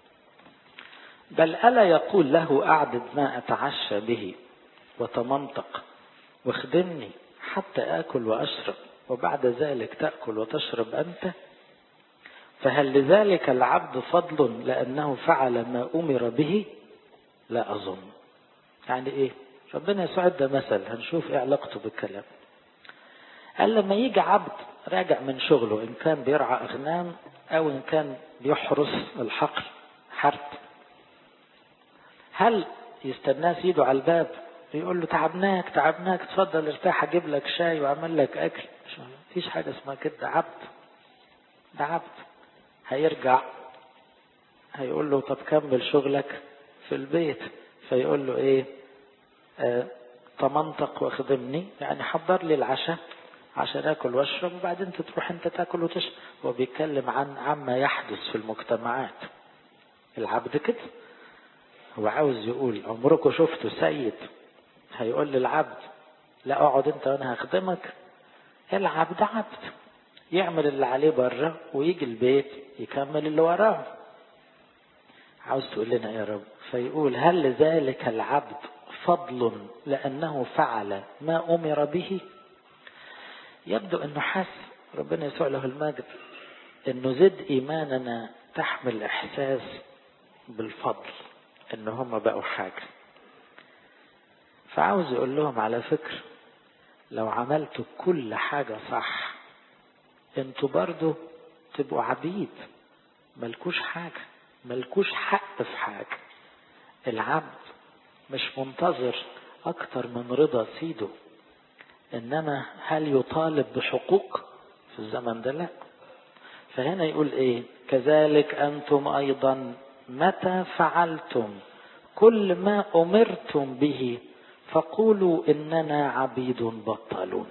بل الا يقول له اعدد ما اتعشى به وتمنطق واخدمني حتى اكل واشرب وبعد ذلك تاكل وتشرب انت فهل لذلك العبد فضل لانه فعل ما امر به لا اظن يعني ايه ربنا يسوع ده مثل هنشوف ايه علاقته بالكلام قال لما يجي عبد راجع من شغله ان كان بيرعى اغنام او ان كان بيحرس الحقل حرث هل يستناه سيده على الباب يقول له تعبناك تعبناك اتفضل ارتاح اجيب لك شاي واعمل لك اكل مفيش حاجه اسمها كده ده عبد ده عبد هيرجع هيقول له طب كمل شغلك في البيت فيقول له ايه آه طمنطق واخدمني يعني حضر لي العشاء عشان اكل واشرب وبعدين انت تروح انت تاكل وتشرب هو بيتكلم عن عما يحدث في المجتمعات العبد كده هو عاوز يقول عمركم شفتوا سيد هيقول للعبد لا اقعد انت وانا هخدمك العبد عبد يعمل اللي عليه بره ويجي البيت يكمل اللي وراه عاوز تقول لنا يا رب فيقول هل لذلك العبد فضل لأنه فعل ما أمر به يبدو أنه حس ربنا يسوع له المجد أنه زد إيماننا تحمل إحساس بالفضل أن هم بقوا حاجة فعاوز يقول لهم على فكرة لو عملتوا كل حاجة صح انتوا برضو تبقوا عبيد ملكوش حاجة ملكوش حق في حاجة العبد مش منتظر أكتر من رضا سيده إنما هل يطالب بحقوق في الزمن ده لا فهنا يقول إيه كذلك أنتم أيضا متى فعلتم كل ما أمرتم به فقولوا إننا عبيد بطلون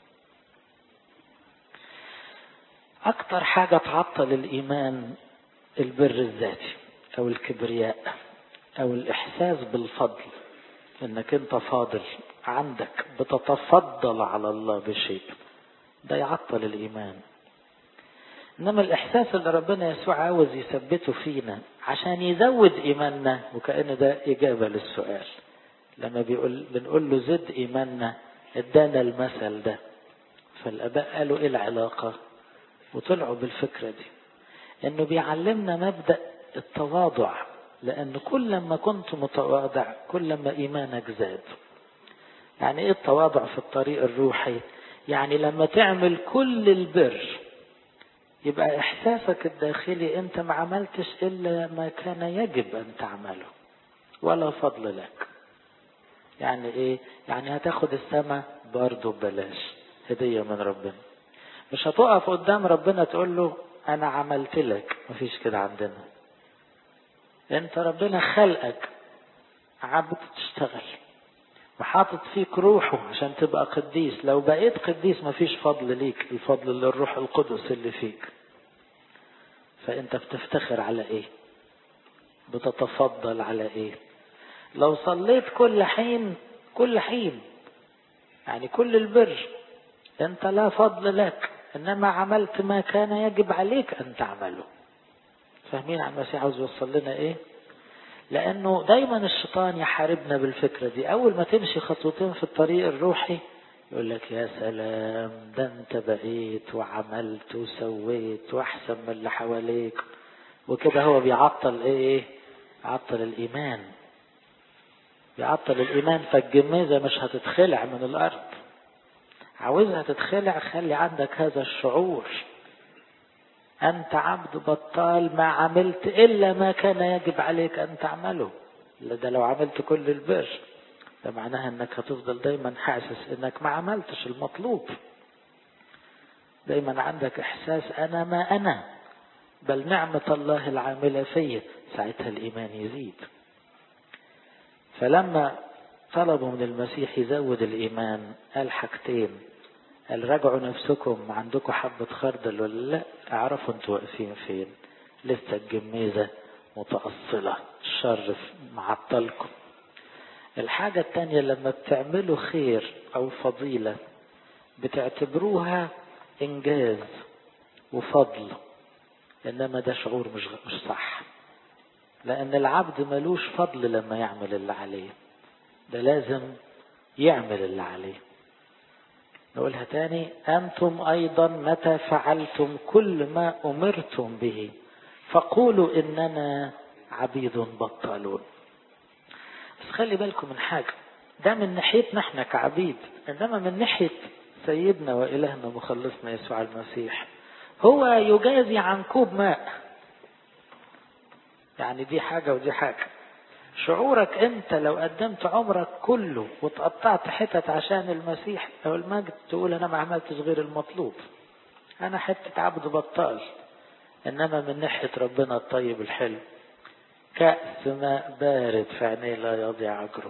أكتر حاجة تعطل الإيمان البر الذاتي أو الكبرياء أو الإحساس بالفضل إنك أنت فاضل عندك بتتفضل على الله بشيء ده يعطل الإيمان إنما الإحساس اللي ربنا يسوع عاوز يثبته فينا عشان يزود إيماننا وكأن ده إجابة للسؤال لما بيقول بنقول له زد إيماننا ادانا المثل ده فالآباء قالوا إيه العلاقة وطلعوا بالفكرة دي إنه بيعلمنا مبدأ التواضع لأن كل ما كنت متواضع كل ما إيمانك زاد يعني إيه التواضع في الطريق الروحي يعني لما تعمل كل البر يبقى إحساسك الداخلي أنت ما عملتش إلا ما كان يجب أن تعمله ولا فضل لك يعني إيه يعني هتاخد السماء برضه ببلاش هدية من ربنا مش هتقف قدام ربنا تقول له أنا عملت لك مفيش كده عندنا انت ربنا خلقك عبد تشتغل وحاطط فيك روحه عشان تبقى قديس لو بقيت قديس مفيش فضل ليك الفضل للروح القدس اللي فيك فانت بتفتخر على ايه بتتفضل على ايه لو صليت كل حين كل حين يعني كل البر انت لا فضل لك انما عملت ما كان يجب عليك ان تعمله فاهمين عن المسيح عاوز يوصل لنا ايه لانه دايما الشيطان يحاربنا بالفكره دي اول ما تمشي خطوتين في الطريق الروحي يقول لك يا سلام ده انت بقيت وعملت وسويت واحسن من اللي حواليك وكده هو بيعطل ايه يعطل الايمان بيعطل الايمان فالجميزه مش هتتخلع من الارض عاوزها تتخلع خلي عندك هذا الشعور أنت عبد بطال ما عملت إلا ما كان يجب عليك أن تعمله ده لو عملت كل البر ده معناها أنك هتفضل دايما حاسس أنك ما عملتش المطلوب دايما عندك إحساس أنا ما أنا بل نعمة الله العاملة فيا ساعتها الإيمان يزيد فلما طلبوا من المسيح يزود الإيمان قال حاجتين قال راجعوا نفسكم عندكم حبة خردل ولا لا اعرفوا انتوا واقفين فين لسه الجميزة متأصلة الشر معطلكم الحاجة التانية لما بتعملوا خير أو فضيلة بتعتبروها إنجاز وفضل إنما ده شعور مش مش صح لأن العبد ملوش فضل لما يعمل اللي عليه ده لازم يعمل اللي عليه نقولها تاني أنتم أيضا متى فعلتم كل ما أمرتم به فقولوا إننا عبيد بطالون بس خلي بالكم من حاجة ده من ناحيتنا احنا كعبيد إنما من ناحية سيدنا وإلهنا مخلصنا يسوع المسيح هو يجازي عن كوب ماء يعني دي حاجة ودي حاجة شعورك انت لو قدمت عمرك كله وتقطعت حتت عشان المسيح او المجد تقول انا ما عملتش غير المطلوب انا حتة عبد بطال انما من ناحية ربنا الطيب الحلو كأس ماء بارد في عينيه لا يضيع اجره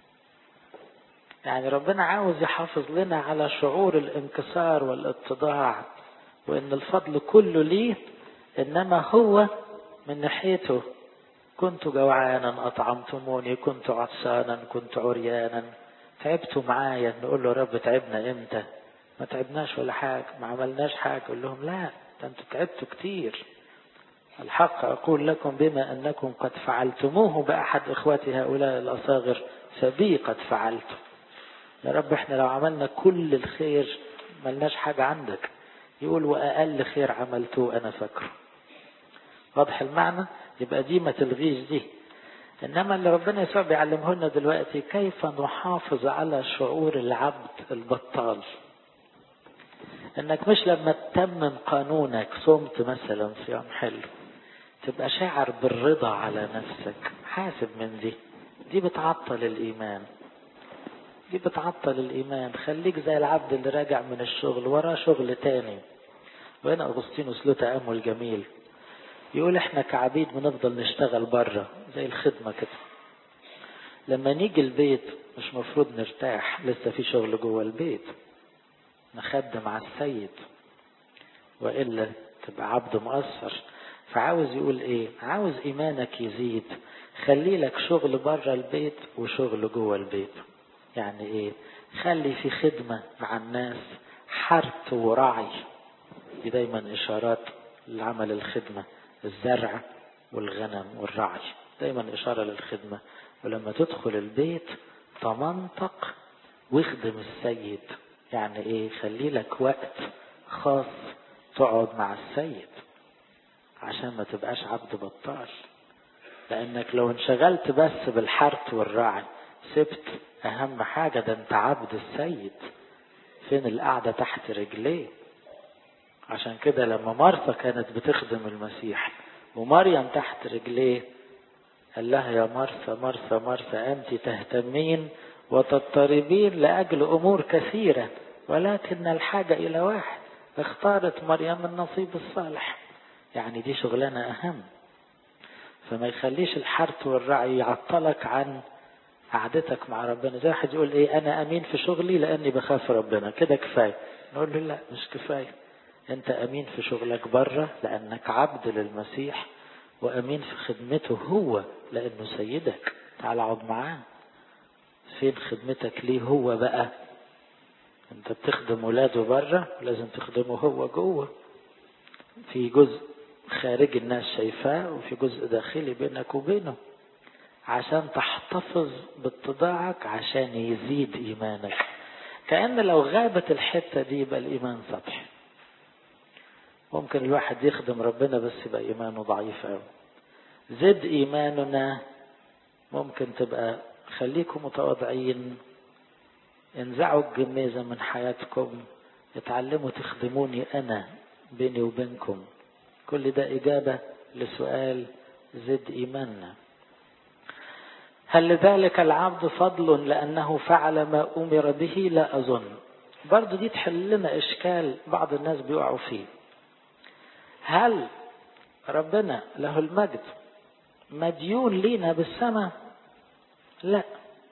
يعني ربنا عاوز يحافظ لنا على شعور الانكسار والاتضاع وان الفضل كله ليه انما هو من ناحيته كنت جوعانا أطعمتموني كنت عطشانا كنت عريانا تعبتوا معايا نقول له رب تعبنا امتى ما تعبناش ولا حاجة ما عملناش حاجة يقول لهم لا ده انتوا تعبتوا كتير الحق أقول لكم بما أنكم قد فعلتموه بأحد إخوتي هؤلاء الأصاغر فبي قد فعلتم يا رب احنا لو عملنا كل الخير ملناش حاجة عندك يقول وأقل خير عملتوه أنا فاكره واضح المعنى يبقى دي ما تلغيش دي انما اللي ربنا يسوع بيعلمه لنا دلوقتي كيف نحافظ على شعور العبد البطال انك مش لما تتمم قانونك صمت مثلا صيام حلو تبقى شاعر بالرضا على نفسك حاسب من دي دي بتعطل الايمان دي بتعطل الايمان خليك زي العبد اللي راجع من الشغل وراه شغل تاني وهنا اغسطينوس له تامل جميل يقول احنا كعبيد بنفضل نشتغل بره زي الخدمة كده لما نيجي البيت مش مفروض نرتاح لسه في شغل جوه البيت نخدم على السيد وإلا تبقى عبد مقصر فعاوز يقول ايه عاوز ايمانك يزيد خلي لك شغل بره البيت وشغل جوه البيت يعني ايه خلي في خدمة مع الناس حرث ورعي دي دايما اشارات لعمل الخدمه الزرع والغنم والرعي دايما إشارة للخدمة ولما تدخل البيت تمنطق واخدم السيد يعني ايه خلي لك وقت خاص تقعد مع السيد عشان ما تبقاش عبد بطال لانك لو انشغلت بس بالحرث والرعي سبت اهم حاجة ده انت عبد السيد فين القعدة تحت رجليه عشان كده لما مرثا كانت بتخدم المسيح ومريم تحت رجليه قال لها يا مرثا مرثا مرثا أنت تهتمين وتضطربين لأجل أمور كثيرة ولكن الحاجة إلى واحد اختارت مريم النصيب الصالح يعني دي شغلانة أهم فما يخليش الحرث والرعي يعطلك عن قعدتك مع ربنا زي واحد يقول ايه انا امين في شغلي لاني بخاف ربنا كده كفايه نقول له لا مش كفايه انت امين في شغلك بره لانك عبد للمسيح وامين في خدمته هو لانه سيدك تعال اقعد معاه فين خدمتك ليه هو بقى انت بتخدم ولاده بره لازم تخدمه هو جوه في جزء خارج الناس شايفاه وفي جزء داخلي بينك وبينه عشان تحتفظ باتضاعك عشان يزيد ايمانك كأن لو غابت الحتة دي يبقى الايمان سطحي ممكن الواحد يخدم ربنا بس يبقى ايمانه ضعيف قوي زد ايماننا ممكن تبقى خليكم متواضعين انزعوا الجميزة من حياتكم اتعلموا تخدموني انا بيني وبينكم كل ده اجابة لسؤال زد ايماننا هل لذلك العبد فضل لأنه فعل ما أمر به لا أظن برضو دي تحل لنا إشكال بعض الناس بيقعوا فيه هل ربنا له المجد مديون لينا بالسماء لا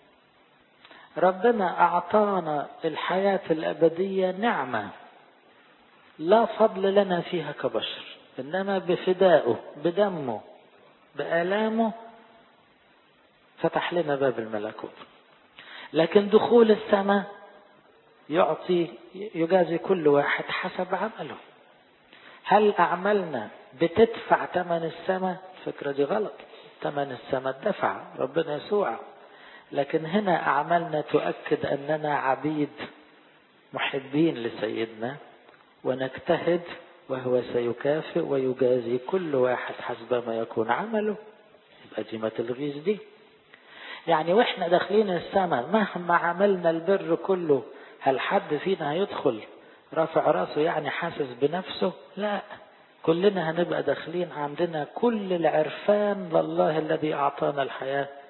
ربنا أعطانا الحياة الأبدية نعمة لا فضل لنا فيها كبشر إنما بفدائه بدمه بآلامه فتح لنا باب الملكوت لكن دخول السماء يعطي يجازي كل واحد حسب عمله هل أعمالنا بتدفع ثمن السماء الفكرة دي غلط ثمن السماء دفع ربنا يسوع لكن هنا أعمالنا تؤكد أننا عبيد محبين لسيدنا ونجتهد وهو سيكافئ ويجازي كل واحد حسب ما يكون عمله يبقى دي ما تلغيش دي يعني واحنا داخلين السماء مهما عملنا البر كله هل حد فينا هيدخل رافع راسه يعني حاسس بنفسه لا كلنا هنبقى داخلين عندنا كل العرفان لله الذي اعطانا الحياة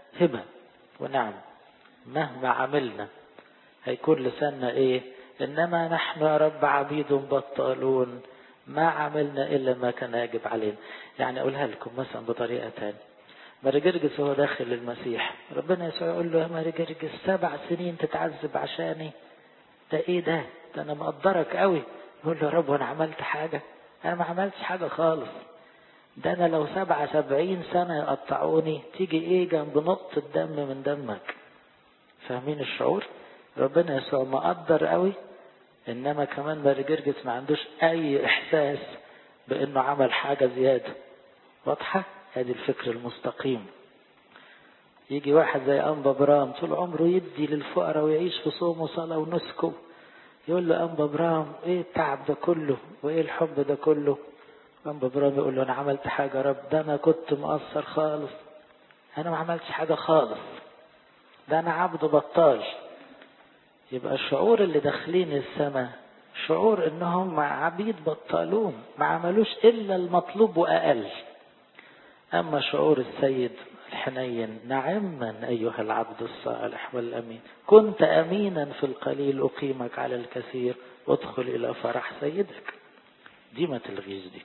هبة ونعم مهما عملنا هيكون لساننا ايه انما نحن يا رب عبيد بطالون ما عملنا الا ما كان يجب علينا يعني اقولها لكم مثلا بطريقه ثانيه ماري جرجس وهو داخل المسيح ربنا يسوع يقول له يا ماري جرجس سبع سنين تتعذب عشاني ده ايه ده ده انا مقدرك قوي يقول له يا رب وانا عملت حاجه انا ما عملتش حاجه خالص ده انا لو سبعة سبعين سنة يقطعوني تيجي ايه جنب نقطة دم من دمك فاهمين الشعور ربنا يسوع مقدر قوي انما كمان ماري جرجس ما عندوش اي احساس بانه عمل حاجة زيادة واضحة ادي الفكر المستقيم يجي واحد زي انبا برام طول عمره يدي للفقراء ويعيش في صوم وصلاة ونسكه يقول له انبا برام ايه التعب ده كله وايه الحب ده كله انبا برام يقول له انا عملت حاجة يا رب ده انا كنت مقصر خالص انا ما عملتش حاجة خالص ده انا عبد بطال يبقى الشعور اللي داخلين السماء شعور انهم عبيد بطالون ما عملوش الا المطلوب واقل اما شعور السيد الحنين نعما ايها العبد الصالح والامين كنت امينا في القليل اقيمك على الكثير وادخل الى فرح سيدك دي ما تلغيش دي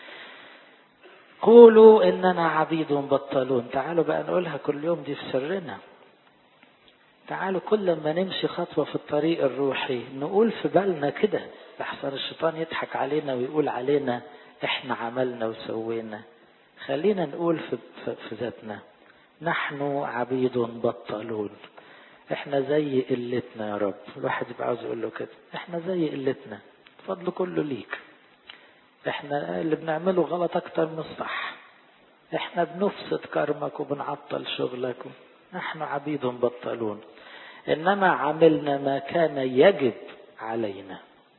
قولوا اننا عبيد بطالون تعالوا بقى نقولها كل يوم دي في سرنا تعالوا كل ما نمشي خطوة في الطريق الروحي نقول في بالنا كده لحسن الشيطان يضحك علينا ويقول علينا احنا عملنا وسوينا خلينا نقول في, في, في ذاتنا نحن عبيد بطلون احنا زي قلتنا يا رب الواحد يبقى عاوز يقول له كده احنا زي قلتنا الفضل كله ليك احنا اللي بنعمله غلط اكتر من الصح احنا بنفسد كرمك وبنعطل شغلك نحن عبيد بطلون انما عملنا ما كان يجب علينا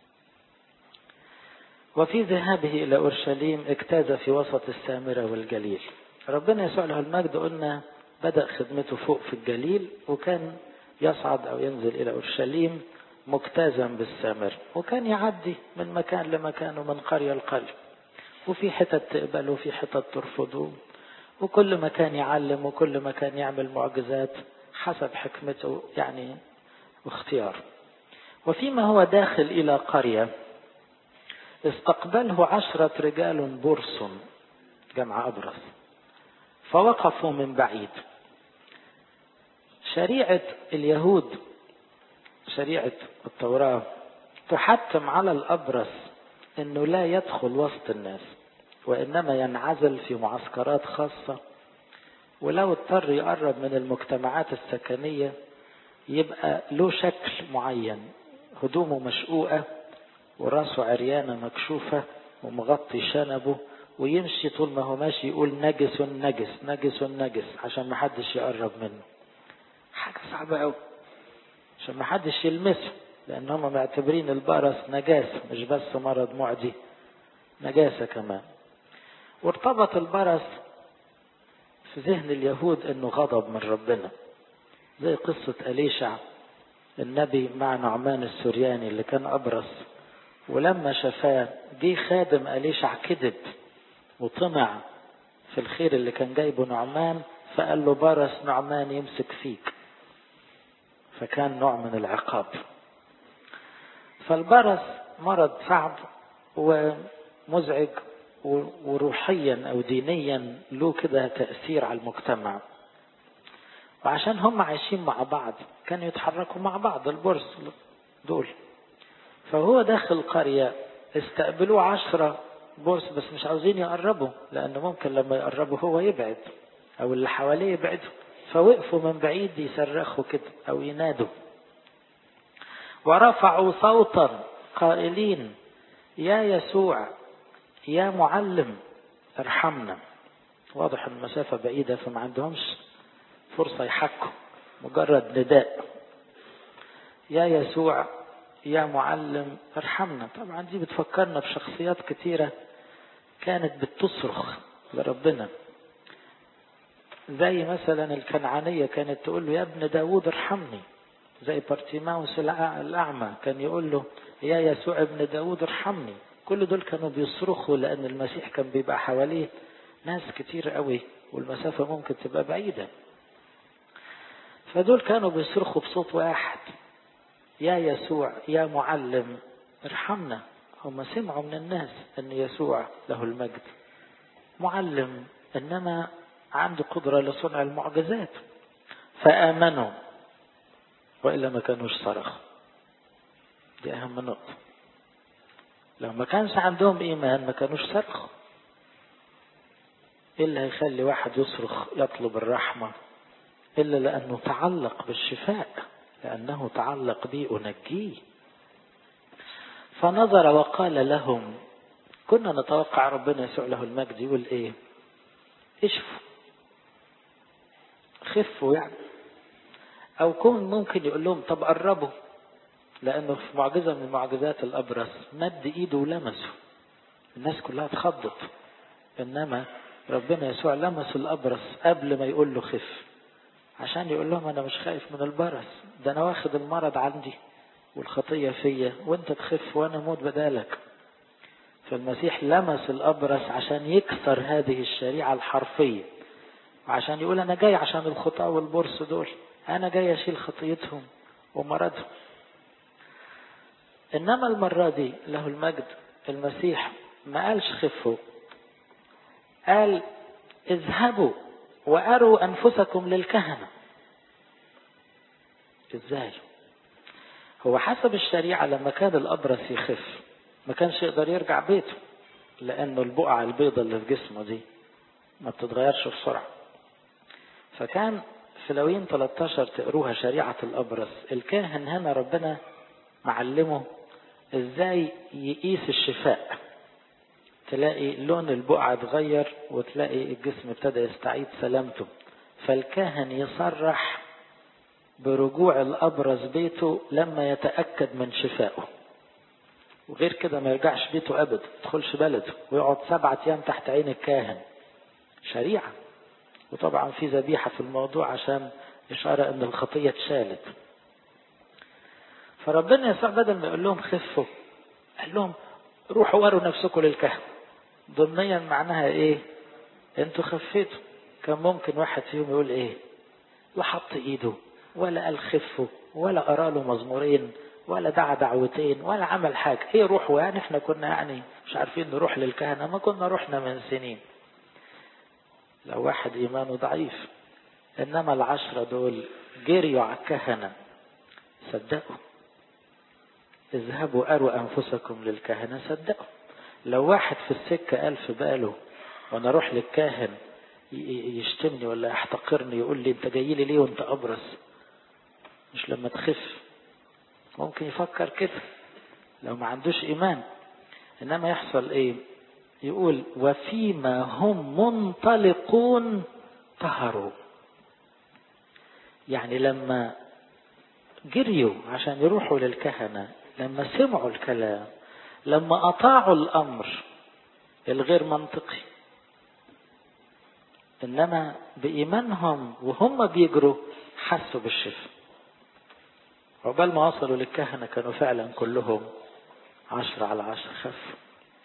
وفي ذهابه الى اورشليم اجتاز في وسط السامره والجليل ربنا يسوع له المجد قلنا بدا خدمته فوق في الجليل وكان يصعد او ينزل الى اورشليم مجتازا بالسامر وكان يعدي من مكان لمكان ومن قريه لقريه وفي حتت تقبله وفي حتت ترفضه وكل مكان يعلم وكل مكان يعمل معجزات حسب حكمته يعني واختيار وفيما هو داخل إلى قرية استقبله عشرة رجال برص جمع أبرص فوقفوا من بعيد شريعة اليهود شريعة التوراة تحتم على الأبرص أنه لا يدخل وسط الناس وإنما ينعزل في معسكرات خاصة ولو اضطر يقرب من المجتمعات السكنية يبقى له شكل معين هدومه مشقوقة وراسه عريانة مكشوفة ومغطي شنبه ويمشي طول ما هو ماشي يقول نجس نجس نجس نجس عشان ما حدش يقرب منه حاجة صعبة قوي عشان ما حدش يلمسه لان هم معتبرين البرص نجاسة مش بس مرض معدي نجاسة كمان وارتبط البرص في ذهن اليهود انه غضب من ربنا زي قصة أليشع النبي مع نعمان السورياني اللي كان أبرص ولما شفاه جه خادم أليشع كذب وطمع في الخير اللي كان جايبه نعمان فقال له برص نعمان يمسك فيك فكان نوع من العقاب فالبرص مرض صعب ومزعج وروحيا او دينيا له كده تاثير على المجتمع وعشان هم عايشين مع بعض كانوا يتحركوا مع بعض البرص دول فهو داخل قرية استقبلوه عشرة برص بس مش عاوزين يقربوا لأنه ممكن لما يقربوا هو يبعد أو اللي حواليه يبعدوا فوقفوا من بعيد يصرخوا كده أو ينادوا ورفعوا صوتا قائلين يا يسوع يا معلم ارحمنا واضح ان المسافة بعيدة فما عندهمش فرصة يحكوا مجرد نداء يا يسوع يا معلم ارحمنا طبعا دي بتفكرنا بشخصيات كتيرة كانت بتصرخ لربنا زي مثلا الكنعانية كانت تقول له يا ابن داود ارحمني زي بارتيماوس الأعمى كان يقول له يا يسوع ابن داود ارحمني كل دول كانوا بيصرخوا لأن المسيح كان بيبقى حواليه ناس كتير قوي والمسافة ممكن تبقى بعيدة فدول كانوا بيصرخوا بصوت واحد يا يسوع يا معلم ارحمنا هم سمعوا من الناس ان يسوع له المجد معلم انما عنده قدرة لصنع المعجزات فآمنوا وإلا ما كانوش صرخوا دي أهم نقطة لو ما كانش عندهم إيمان ما كانوش صرخوا إيه اللي هيخلي واحد يصرخ يطلب الرحمة إلا لأنه تعلق بالشفاء لأنه تعلق بي أنجيه فنظر وقال لهم كنا نتوقع ربنا يسوع له المجد يقول إيه اشفوا خفوا يعني أو كون ممكن يقول لهم طب قربوا لأنه في معجزة من معجزات الأبرص مد إيده ولمسه الناس كلها اتخضت إنما ربنا يسوع لمس الأبرص قبل ما يقول له خف عشان يقول لهم أنا مش خايف من البرص ده أنا واخد المرض عندي والخطية فيا وأنت تخف وأنا أموت بدالك فالمسيح لمس الأبرص عشان يكسر هذه الشريعة الحرفية وعشان يقول أنا جاي عشان الخطاة والبرص دول أنا جاي أشيل خطيتهم ومرضهم إنما المرة دي له المجد المسيح ما قالش خفوا قال اذهبوا وأروا أنفسكم للكهنة إزاي هو حسب الشريعة لما كان الأبرص يخف ما كانش يقدر يرجع بيته لأنه البقعة البيضة اللي في جسمه دي ما بتتغيرش بسرعة فكان في لوين 13 تقروها شريعة الأبرص الكاهن هنا ربنا معلمه ازاي يقيس الشفاء تلاقي لون البقعة اتغير وتلاقي الجسم ابتدى يستعيد سلامته فالكاهن يصرح برجوع الأبرص بيته لما يتأكد من شفائه وغير كده ما يرجعش بيته أبدا يدخلش بلده ويقعد سبعة أيام تحت عين الكاهن شريعة وطبعا في ذبيحة في الموضوع عشان إشارة أن الخطية اتشالت فربنا يسوع بدل ما يقول لهم خفوا قال لهم روحوا وروا نفسكم للكهنة ضمنيا معناها ايه انتوا خفيتوا كان ممكن واحد فيهم يقول ايه لا حط ايده ولا قال خفوا ولا قرا له مزمورين ولا دعا دعوتين ولا عمل حاجة ايه روحوا يعني احنا كنا يعني مش عارفين نروح للكهنة ما كنا رحنا من سنين لو واحد ايمانه ضعيف انما العشرة دول جريوا على الكهنة صدقوا اذهبوا أروا أنفسكم للكهنة صدقوا لو واحد في السكة قال في باله وأنا أروح للكاهن يشتمني ولا يحتقرني يقول لي أنت جاي لي ليه وأنت أبرص مش لما تخف ممكن يفكر كده لو ما عندوش إيمان إنما يحصل إيه يقول وفيما هم منطلقون طهروا يعني لما جريوا عشان يروحوا للكهنة لما سمعوا الكلام لما أطاعوا الأمر الغير منطقي إنما بإيمانهم وهم بيجروا حسوا بالشفاء عقبال ما وصلوا للكهنة كانوا فعلا كلهم عشرة على عشرة خفوا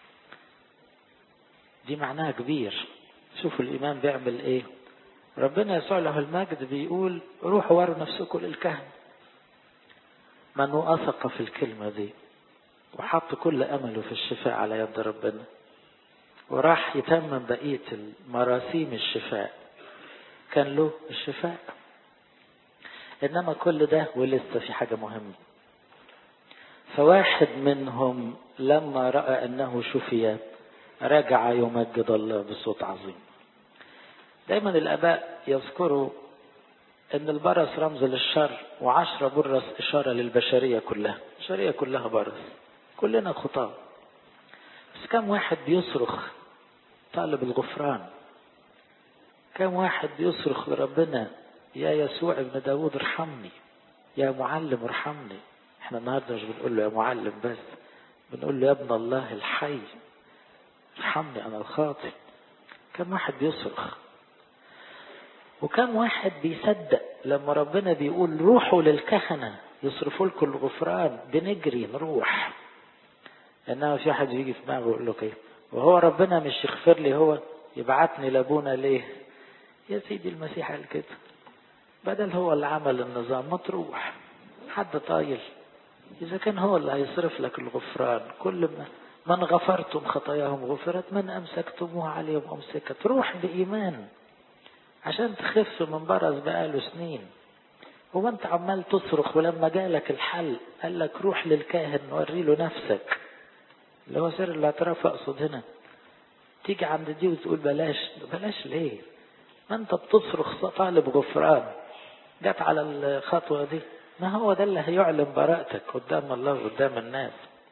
دي معناها كبير شوفوا الإيمان بيعمل إيه ربنا يسوع له المجد بيقول روحوا وروا نفسكم للكهنة من أثق في الكلمة دي وحط كل أمله في الشفاء على يد ربنا وراح يتمم بقية مراسيم الشفاء كان له الشفاء إنما كل ده ولسه في حاجة مهمة فواحد منهم لما رأى أنه شفي رجع يمجد الله بصوت عظيم دايما الآباء يذكروا ان البرص رمز للشر وعشرة برص اشارة للبشرية كلها البشرية كلها برص كلنا خطاة بس كم واحد بيصرخ طالب الغفران كم واحد بيصرخ لربنا يا يسوع ابن داود ارحمني يا معلم ارحمني احنا النهارده مش بنقول له يا معلم بس بنقول له يا ابن الله الحي ارحمني انا الخاطئ كم واحد بيصرخ وكم واحد بيصدق لما ربنا بيقول روحوا للكهنة يصرفوا لكم الغفران بنجري نروح انما في واحد يجي في دماغه يقول لك ايه وهو ربنا مش يغفر لي هو يبعتني لابونا ليه يا سيدي المسيح قال كده بدل هو اللي عمل النظام ما تروح حد طايل إذا كان هو اللي هيصرف لك الغفران كل ما من غفرتم خطاياهم غفرت من أمسكتموها عليهم أمسكت روح بإيمان عشان تخف من برز بقاله سنين هو أنت عمال تصرخ ولما جالك الحل قال لك روح للكاهن وري له نفسك اللي هو سر الاعتراف أقصد هنا تيجي عند دي وتقول بلاش بلاش ليه ما أنت بتصرخ طالب غفران جت على الخطوة دي ما هو ده اللي هيعلن براءتك قدام الله وقدام الناس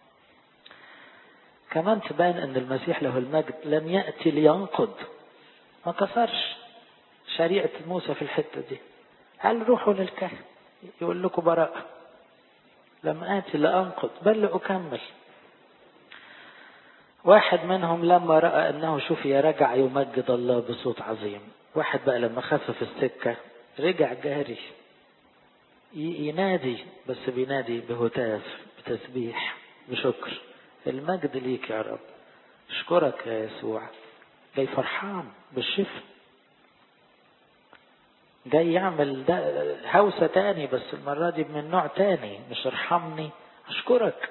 كمان تبان ان المسيح له المجد لم يأتي لينقض ما كسرش شريعة موسى في الحتة دي قال روحوا للكهن يقول لكم براءة لم آتي لأنقض بل لأكمل واحد منهم لما رأى أنه شفي رجع يمجد الله بصوت عظيم واحد بقى لما خفف السكة رجع جاري ينادي بس بينادي بهتاف بتسبيح بشكر المجد ليك يا رب اشكرك يا يسوع جاي فرحان بالشفاء جاي يعمل ده هوسة تاني بس المرة دي من نوع تاني مش ارحمني اشكرك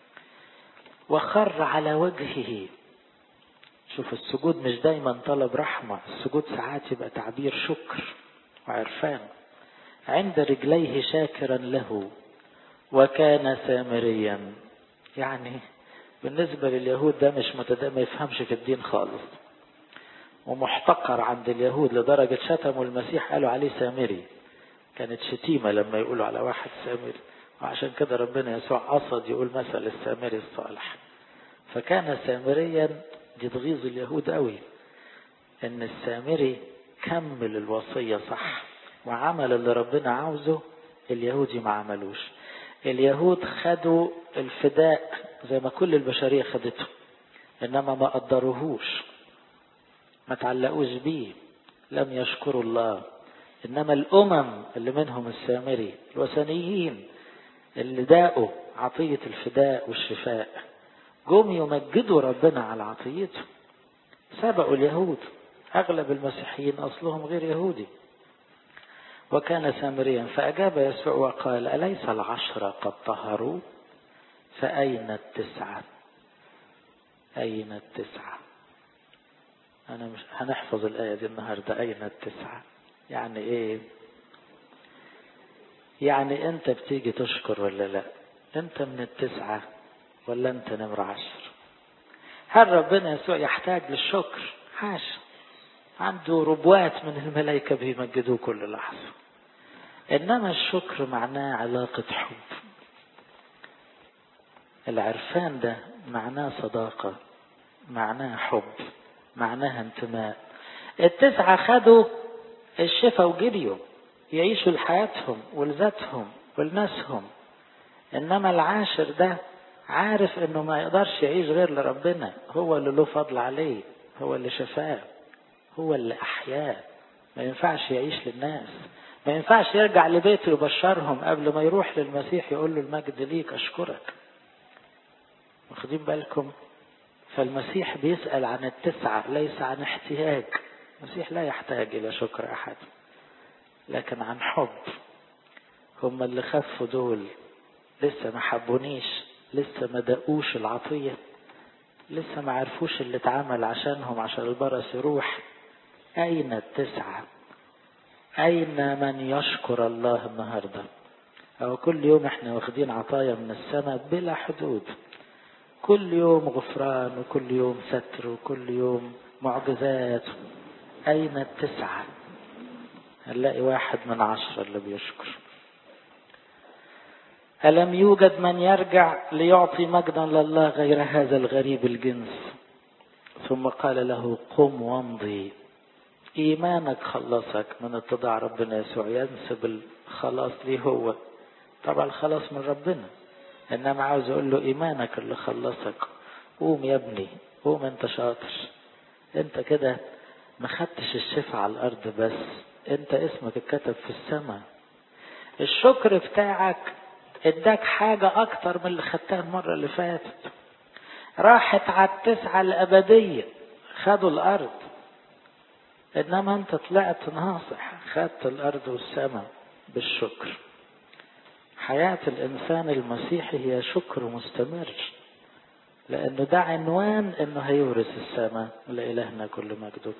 وخر على وجهه شوف السجود مش دايما طلب رحمة السجود ساعات يبقى تعبير شكر وعرفان عند رجليه شاكرا له وكان سامريا يعني بالنسبة لليهود ده مش متد... ما يفهمش في الدين خالص ومحتقر عند اليهود لدرجة شتموا المسيح قالوا عليه سامري كانت شتيمة لما يقولوا على واحد سامري وعشان كده ربنا يسوع قصد يقول مثل السامري الصالح فكان سامريا دي تغيظ اليهود قوي ان السامري كمل الوصية صح وعمل اللي ربنا عاوزه اليهودي ما عملوش اليهود خدوا الفداء زي ما كل البشرية خدته إنما ما قدروهوش ما تعلقوش بيه لم يشكروا الله إنما الأمم اللي منهم السامري الوثنيين اللي داقوا عطية الفداء والشفاء جم يمجدوا ربنا على عطيته سبقوا اليهود أغلب المسيحيين أصلهم غير يهودي وكان سامريا فأجاب يسوع وقال أليس العشرة قد طهروا فأين التسعة أين التسعة أنا مش هنحفظ الآية دي النهاردة أين التسعة يعني إيه يعني أنت بتيجي تشكر ولا لا أنت من التسعة ولا أنت نمرة عشر هل ربنا يسوع يحتاج للشكر حاشا عنده ربوات من الملائكة بيمجدوه كل لحظة إنما الشكر معناه علاقة حب العرفان ده معناه صداقة معناه حب معناها انتماء التسعة خدوا الشفا وجريوا يعيشوا لحياتهم ولذاتهم ولناسهم إنما العاشر ده عارف إنه ما يقدرش يعيش غير لربنا هو اللي له فضل عليه هو اللي شفاه هو اللي أحياه ما ينفعش يعيش للناس ما ينفعش يرجع لبيته يبشرهم قبل ما يروح للمسيح يقول له المجد ليك أشكرك واخدين بالكم فالمسيح بيسأل عن التسعة ليس عن احتياج المسيح لا يحتاج إلى شكر أحد لكن عن حب هم اللي خفوا دول لسه ما حبونيش لسه ما دقوش العطية لسه ما عرفوش اللي اتعمل عشانهم عشان البرص يروح أين التسعة أين من يشكر الله النهاردة أو كل يوم احنا واخدين عطايا من السماء بلا حدود كل يوم غفران وكل يوم ستر وكل يوم معجزات أين التسعة هنلاقي واحد من عشرة اللي بيشكر ألم يوجد من يرجع ليعطي مجدا لله غير هذا الغريب الجنس ثم قال له قم وامضي إيمانك خلصك من اتضاع ربنا يسوع ينسب الخلاص ليه هو طبعا الخلاص من ربنا إنما عاوز أقول له إيمانك اللي خلصك قوم يا ابني قوم أنت شاطر أنت كده ما خدتش الشفاء على الأرض بس أنت اسمك اتكتب في السماء الشكر بتاعك اداك حاجة أكتر من اللي خدتها المرة اللي فاتت راحت على التسعة الأبدية خدوا الأرض انما انت طلعت ناصح خدت الارض والسماء بالشكر حياة الانسان المسيحي هي شكر مستمر لانه ده عنوان انه هيورث السماء لالهنا كل مجد